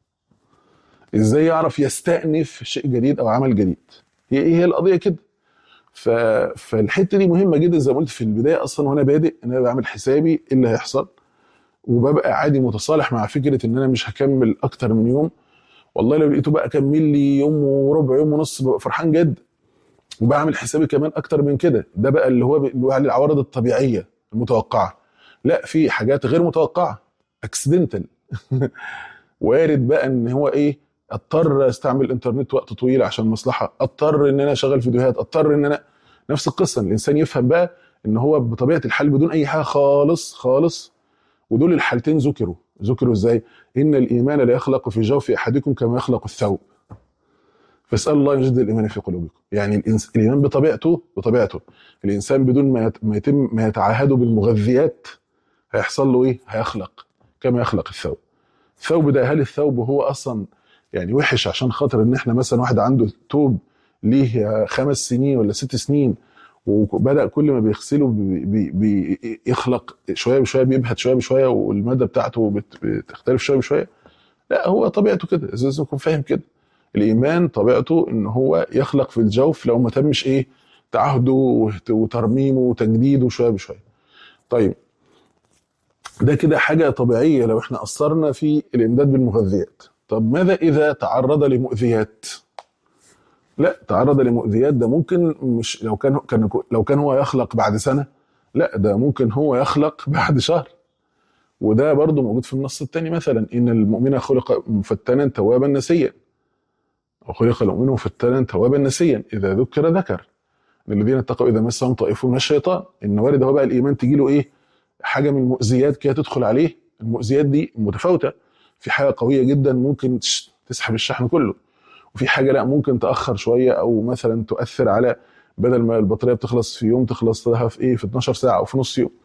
ازاي يعرف يستأنف شيء جديد او عمل جديد هي ايه هي القضيه كده ف... فالحته دي مهمه جدا زي ما قلت في البدايه اصلا وانا بادئ ان انا بعمل حسابي ايه اللي هيحصل وببقى عادي متصالح مع فكره ان انا مش هكمل اكتر من يوم والله لو لقيته بقى اكمل لي يوم وربع يوم ونص ببقى فرحان جدا وبعمل حسابي كمان اكتر من كده ده بقى اللي هو اللي هو على العوارض الطبيعيه المتوقعه لا في حاجات غير متوقعه اكسيدنتال وارد بقى ان هو ايه اضطر استعمل الانترنت وقت طويل عشان مصلحه اضطر ان انا اشغل فيديوهات اضطر ان انا نفس القصه إن الانسان يفهم بقى ان هو بطبيعه الحال بدون اي حاجه خالص خالص ودول الحالتين ذكروا ذكروا ازاي ان الايمان لا يخلق في جوف احدكم كما يخلق الثوب فاسال الله ان يجد الايمان في قلوبكم يعني الإنس... الايمان بطبيعته بطبيعته الانسان بدون ما يت... ما يتم ما يتعاهده بالمغذيات هيحصل له ايه هيخلق كما يخلق الثوب الثوب ده هل الثوب هو اصلا يعني وحش عشان خاطر ان احنا مثلا واحد عنده ثوب ليه خمس سنين ولا ست سنين وبدا كل ما بيغسله بي بي بيخلق شويه بشويه بيبهت شويه بشويه والماده بتاعته بت- بتختلف شويه بشويه لا هو طبيعته كده لازم يكون فاهم كده الايمان طبيعته ان هو يخلق في الجوف لو ما تمش ايه تعهده وت- وترميمه وتجديده شويه بشويه طيب ده كده حاجه طبيعيه لو احنا اثرنا في الامداد بالمغذيات طب ماذا اذا تعرض لمؤذيات لا تعرض لمؤذيات ده ممكن مش لو كان كان لو كان هو يخلق بعد سنه لا ده ممكن هو يخلق بعد شهر وده برضه موجود في النص الثاني مثلا ان المؤمن خلق مفتنا توابا نسيا وخلق المؤمن مفتنا توابا نسيا اذا ذكر ذكر الذين اتقوا اذا مسهم طائف من الشيطان ان وارد هو بقى الايمان تجي له ايه حاجه من المؤذيات كده تدخل عليه المؤذيات دي متفاوته في حاجه قويه جدا ممكن تش- تسحب الشحن كله وفي حاجه لا ممكن تاخر شويه او مثلا تؤثر على بدل ما البطاريه بتخلص في يوم تخلص لها في ايه في 12 ساعه او في نص يوم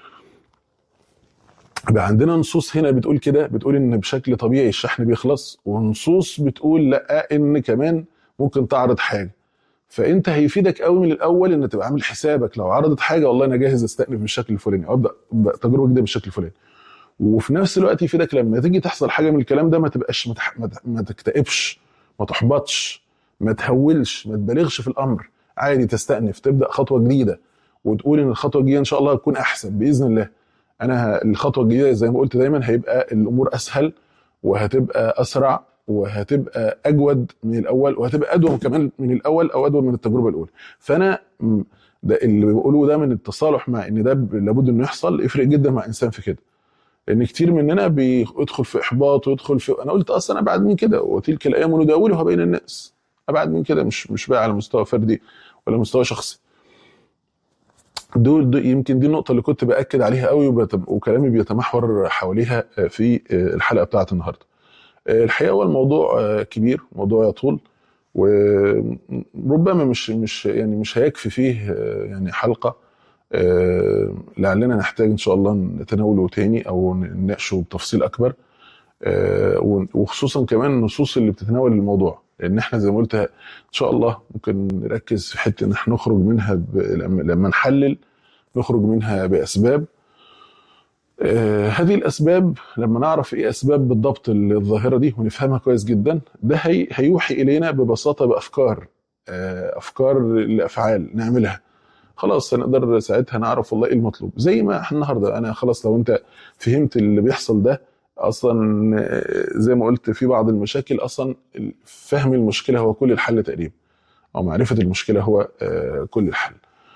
يبقى عندنا نصوص هنا بتقول كده بتقول ان بشكل طبيعي الشحن بيخلص ونصوص بتقول لا ان كمان ممكن تعرض حاجه فانت هيفيدك قوي من الاول ان تبقى عامل حسابك لو عرضت حاجه والله انا جاهز استأنف بالشكل الفلاني او ابدا تجربه جديده بالشكل الفلاني وفي نفس الوقت يفيدك لما تيجي تحصل حاجه من الكلام ده ما تبقاش ما, تح... ما, ت... ما تكتئبش ما تحبطش ما تهولش ما تبالغش في الامر عادي تستأنف تبدا خطوه جديده وتقول ان الخطوه الجديده ان شاء الله هتكون احسن باذن الله انا ه- الخطوه الجديده زي ما قلت دايما هيبقى الامور اسهل وهتبقى اسرع وهتبقى اجود من الاول وهتبقى ادوم كمان من الاول او ادوم من التجربه الاولى فانا م، ده اللي بيقولوه ده من التصالح مع ان ده ب- لابد انه يحصل يفرق جدا مع انسان في كده لان كتير مننا بيدخل في احباط ويدخل في انا قلت اصلا ابعد من كده وتلك الايام نداولها بين الناس ابعد من كده مش مش بقى على مستوى فردي ولا مستوى شخصي دول, دول يمكن دي النقطه اللي كنت باكد عليها قوي وبت- وكلامي بيتمحور حواليها في الحلقه بتاعت النهارده الحقيقه هو الموضوع كبير موضوع يطول وربما مش مش يعني مش هيكفي فيه يعني حلقه آه، لعلنا نحتاج ان شاء الله نتناوله تاني او نناقشه بتفصيل اكبر آه، وخصوصا كمان النصوص اللي بتتناول الموضوع لان احنا زي ما قلت ان شاء الله ممكن نركز في حته ان احنا نخرج منها ب... لما لما نحلل نخرج منها باسباب آه، هذه الاسباب لما نعرف ايه اسباب بالضبط الظاهره دي ونفهمها كويس جدا ده هي هيوحي الينا ببساطه بافكار آه، افكار لافعال نعملها خلاص هنقدر ساعتها نعرف والله ايه المطلوب زي ما احنا النهارده انا خلاص لو انت فهمت اللي بيحصل ده اصلا آه، زي ما قلت في بعض المشاكل اصلا فهم المشكله هو كل الحل تقريبا او معرفه المشكله هو آه، كل الحل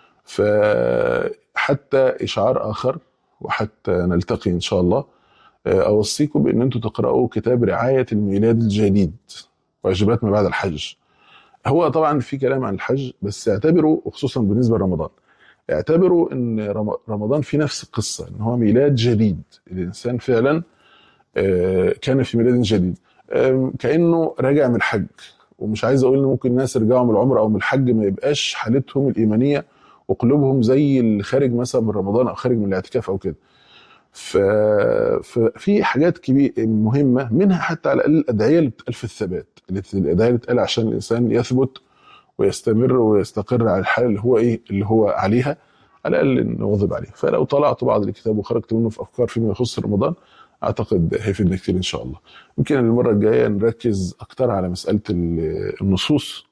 فحتى اشعار اخر وحتى نلتقي ان شاء الله آه، اوصيكم بان انتم تقراوا كتاب رعايه الميلاد الجديد واجبات ما بعد الحج هو طبعا في كلام عن الحج بس اعتبروا وخصوصا بالنسبه لرمضان اعتبروا ان رم- رمضان في نفس القصه ان هو ميلاد جديد الانسان فعلا آه، كان في ميلاد جديد آم، كانه راجع من الحج ومش عايز اقول ان ممكن الناس يرجعوا من العمره او من الحج ما يبقاش حالتهم الايمانيه وقلوبهم زي اللي خارج مثلا من رمضان او خارج من الاعتكاف او كده ف... ففي حاجات كبيرة مهمة منها حتى على الأقل الأدعية اللي بتتقال في الثبات اللي- الأدعية اللي بتتقال عشان الإنسان يثبت ويستمر ويستقر على الحالة اللي هو إيه اللي هو عليها على الأقل نواظب عليه فلو طلعت بعض الكتاب وخرجت منه في أفكار فيما يخص رمضان أعتقد هيفيدنا كتير إن شاء الله يمكن المرة الجاية نركز أكتر على مسألة ال- النصوص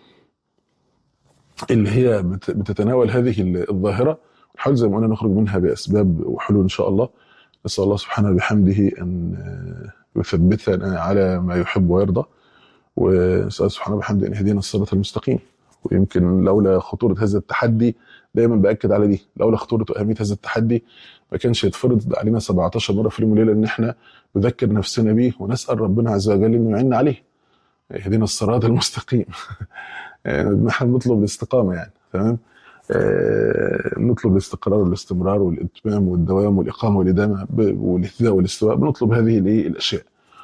اللي هي بت- بتتناول هذه ال- الظاهرة نحاول زي ما قلنا نخرج منها بأسباب وحلول إن شاء الله نسأل الله سبحانه بحمده أن آه، يثبتنا على ما يحب ويرضى ونسأل سبحانه بحمده أن يهدينا الصراط المستقيم ويمكن لولا خطورة هذا التحدي دايما بأكد على دي لولا خطورة وأهمية هذا التحدي ما كانش يتفرض علينا 17 مرة في اليوم وليلة إن إحنا نذكر نفسنا بيه ونسأل ربنا عز وجل إنه يعيننا عليه يهدينا الصراط المستقيم يعني احنا بنطلب الاستقامة يعني تمام آه، نطلب الاستقرار والاستمرار والاتمام والدوام والاقامه والادامه ب- والاهتداء والاستواء بنطلب هذه الايه الاشياء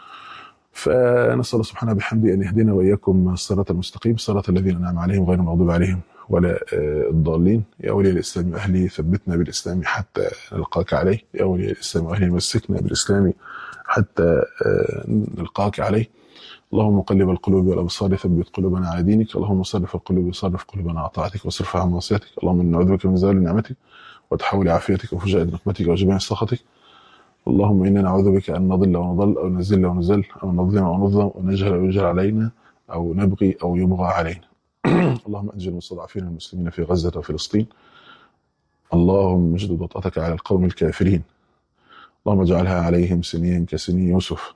فنسال الله سبحانه بحمده ان يهدينا واياكم الصراط المستقيم صراط الذين انعم عليهم غير المغضوب عليهم ولا آه، الضالين يا اولياء الاسلام واهلي ثبتنا بالاسلام حتى نلقاك عليه يا اولياء الاسلام واهلي مسكنا بالاسلام حتى آه، نلقاك عليه اللهم مقلب القلوب والابصار ثبت قلوبنا على دينك اللهم صرف القلوب صرف قلوبنا على طاعتك واصرفها عن معصيتك اللهم إنا نعوذ بك من زوال نعمتك وتحول عافيتك وفجاء نقمتك وجميع سخطك اللهم انا نعوذ بك ان نضل ونضل او نزل ونزل او نظلم او نظلم ونجهل او يجهل علينا او نبغي او يبغى علينا اللهم انجل المستضعفين المسلمين في غزه وفلسطين اللهم اجد وطأتك على القوم الكافرين اللهم اجعلها عليهم سنين كسني يوسف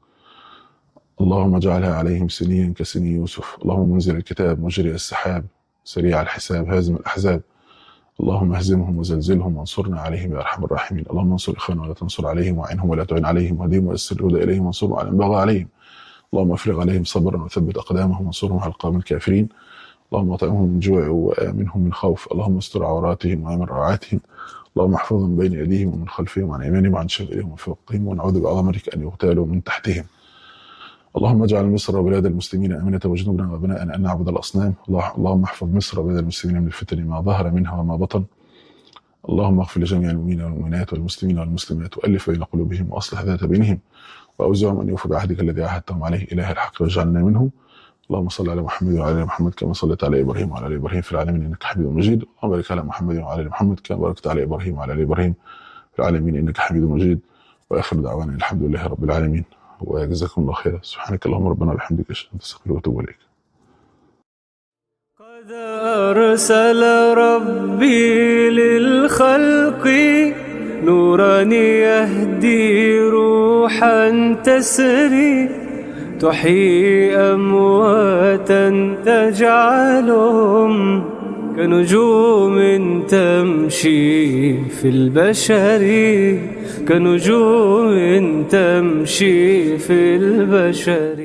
اللهم اجعلها عليهم سنين كسني يوسف اللهم منزل الكتاب مجري السحاب سريع الحساب هازم الأحزاب اللهم اهزمهم وزلزلهم وانصرنا عليهم يا ارحم الراحمين اللهم انصر اخواننا ولا تنصر عليهم وعنهم ولا تعن عليهم واهدهم ويسر الهدى اليهم وانصرهم على من بغى عليهم اللهم افرغ عليهم صبرا وثبت اقدامهم وانصرهم على القوم الكافرين اللهم اطعمهم من جوع وامنهم من خوف اللهم استر عوراتهم وامن روعاتهم اللهم احفظهم من بين ايديهم ومن خلفهم وعن ايمانهم وعن شمالهم ومن فوقهم ونعوذ بعظمتك ان يغتالوا من تحتهم اللهم اجعل مصر وبلاد المسلمين امنه واجنبنا وابناء ان نعبد الاصنام الله- اللهم احفظ مصر وبلاد المسلمين من الفتن ما ظهر منها وما بطن اللهم اغفر لجميع المؤمنين والمؤمنات والمسلمين والمسلمات والف بين قلوبهم واصلح ذات بينهم واوزعهم ان يوفوا بعهدك الذي عاهدتهم عليه اله الحق واجعلنا منهم اللهم صل على محمد وعلى ال محمد كما صليت على ابراهيم وعلى ال ابراهيم في العالمين انك حميد مجيد اللهم بارك على محمد وعلى ال محمد كما باركت على ابراهيم وعلى ال ابراهيم في العالمين انك حميد مجيد واخر دعوانا الحمد لله رب العالمين وجزاكم الله خيرا سبحانك اللهم ربنا وبحمدك اشهد ان لا اله الا انت واتوب اليك قد أرسل ربي للخلق نورا يهدي روحا تسري تحيي أمواتا تجعلهم كنجوم تمشي في البشر كنجوم تمشي في البشر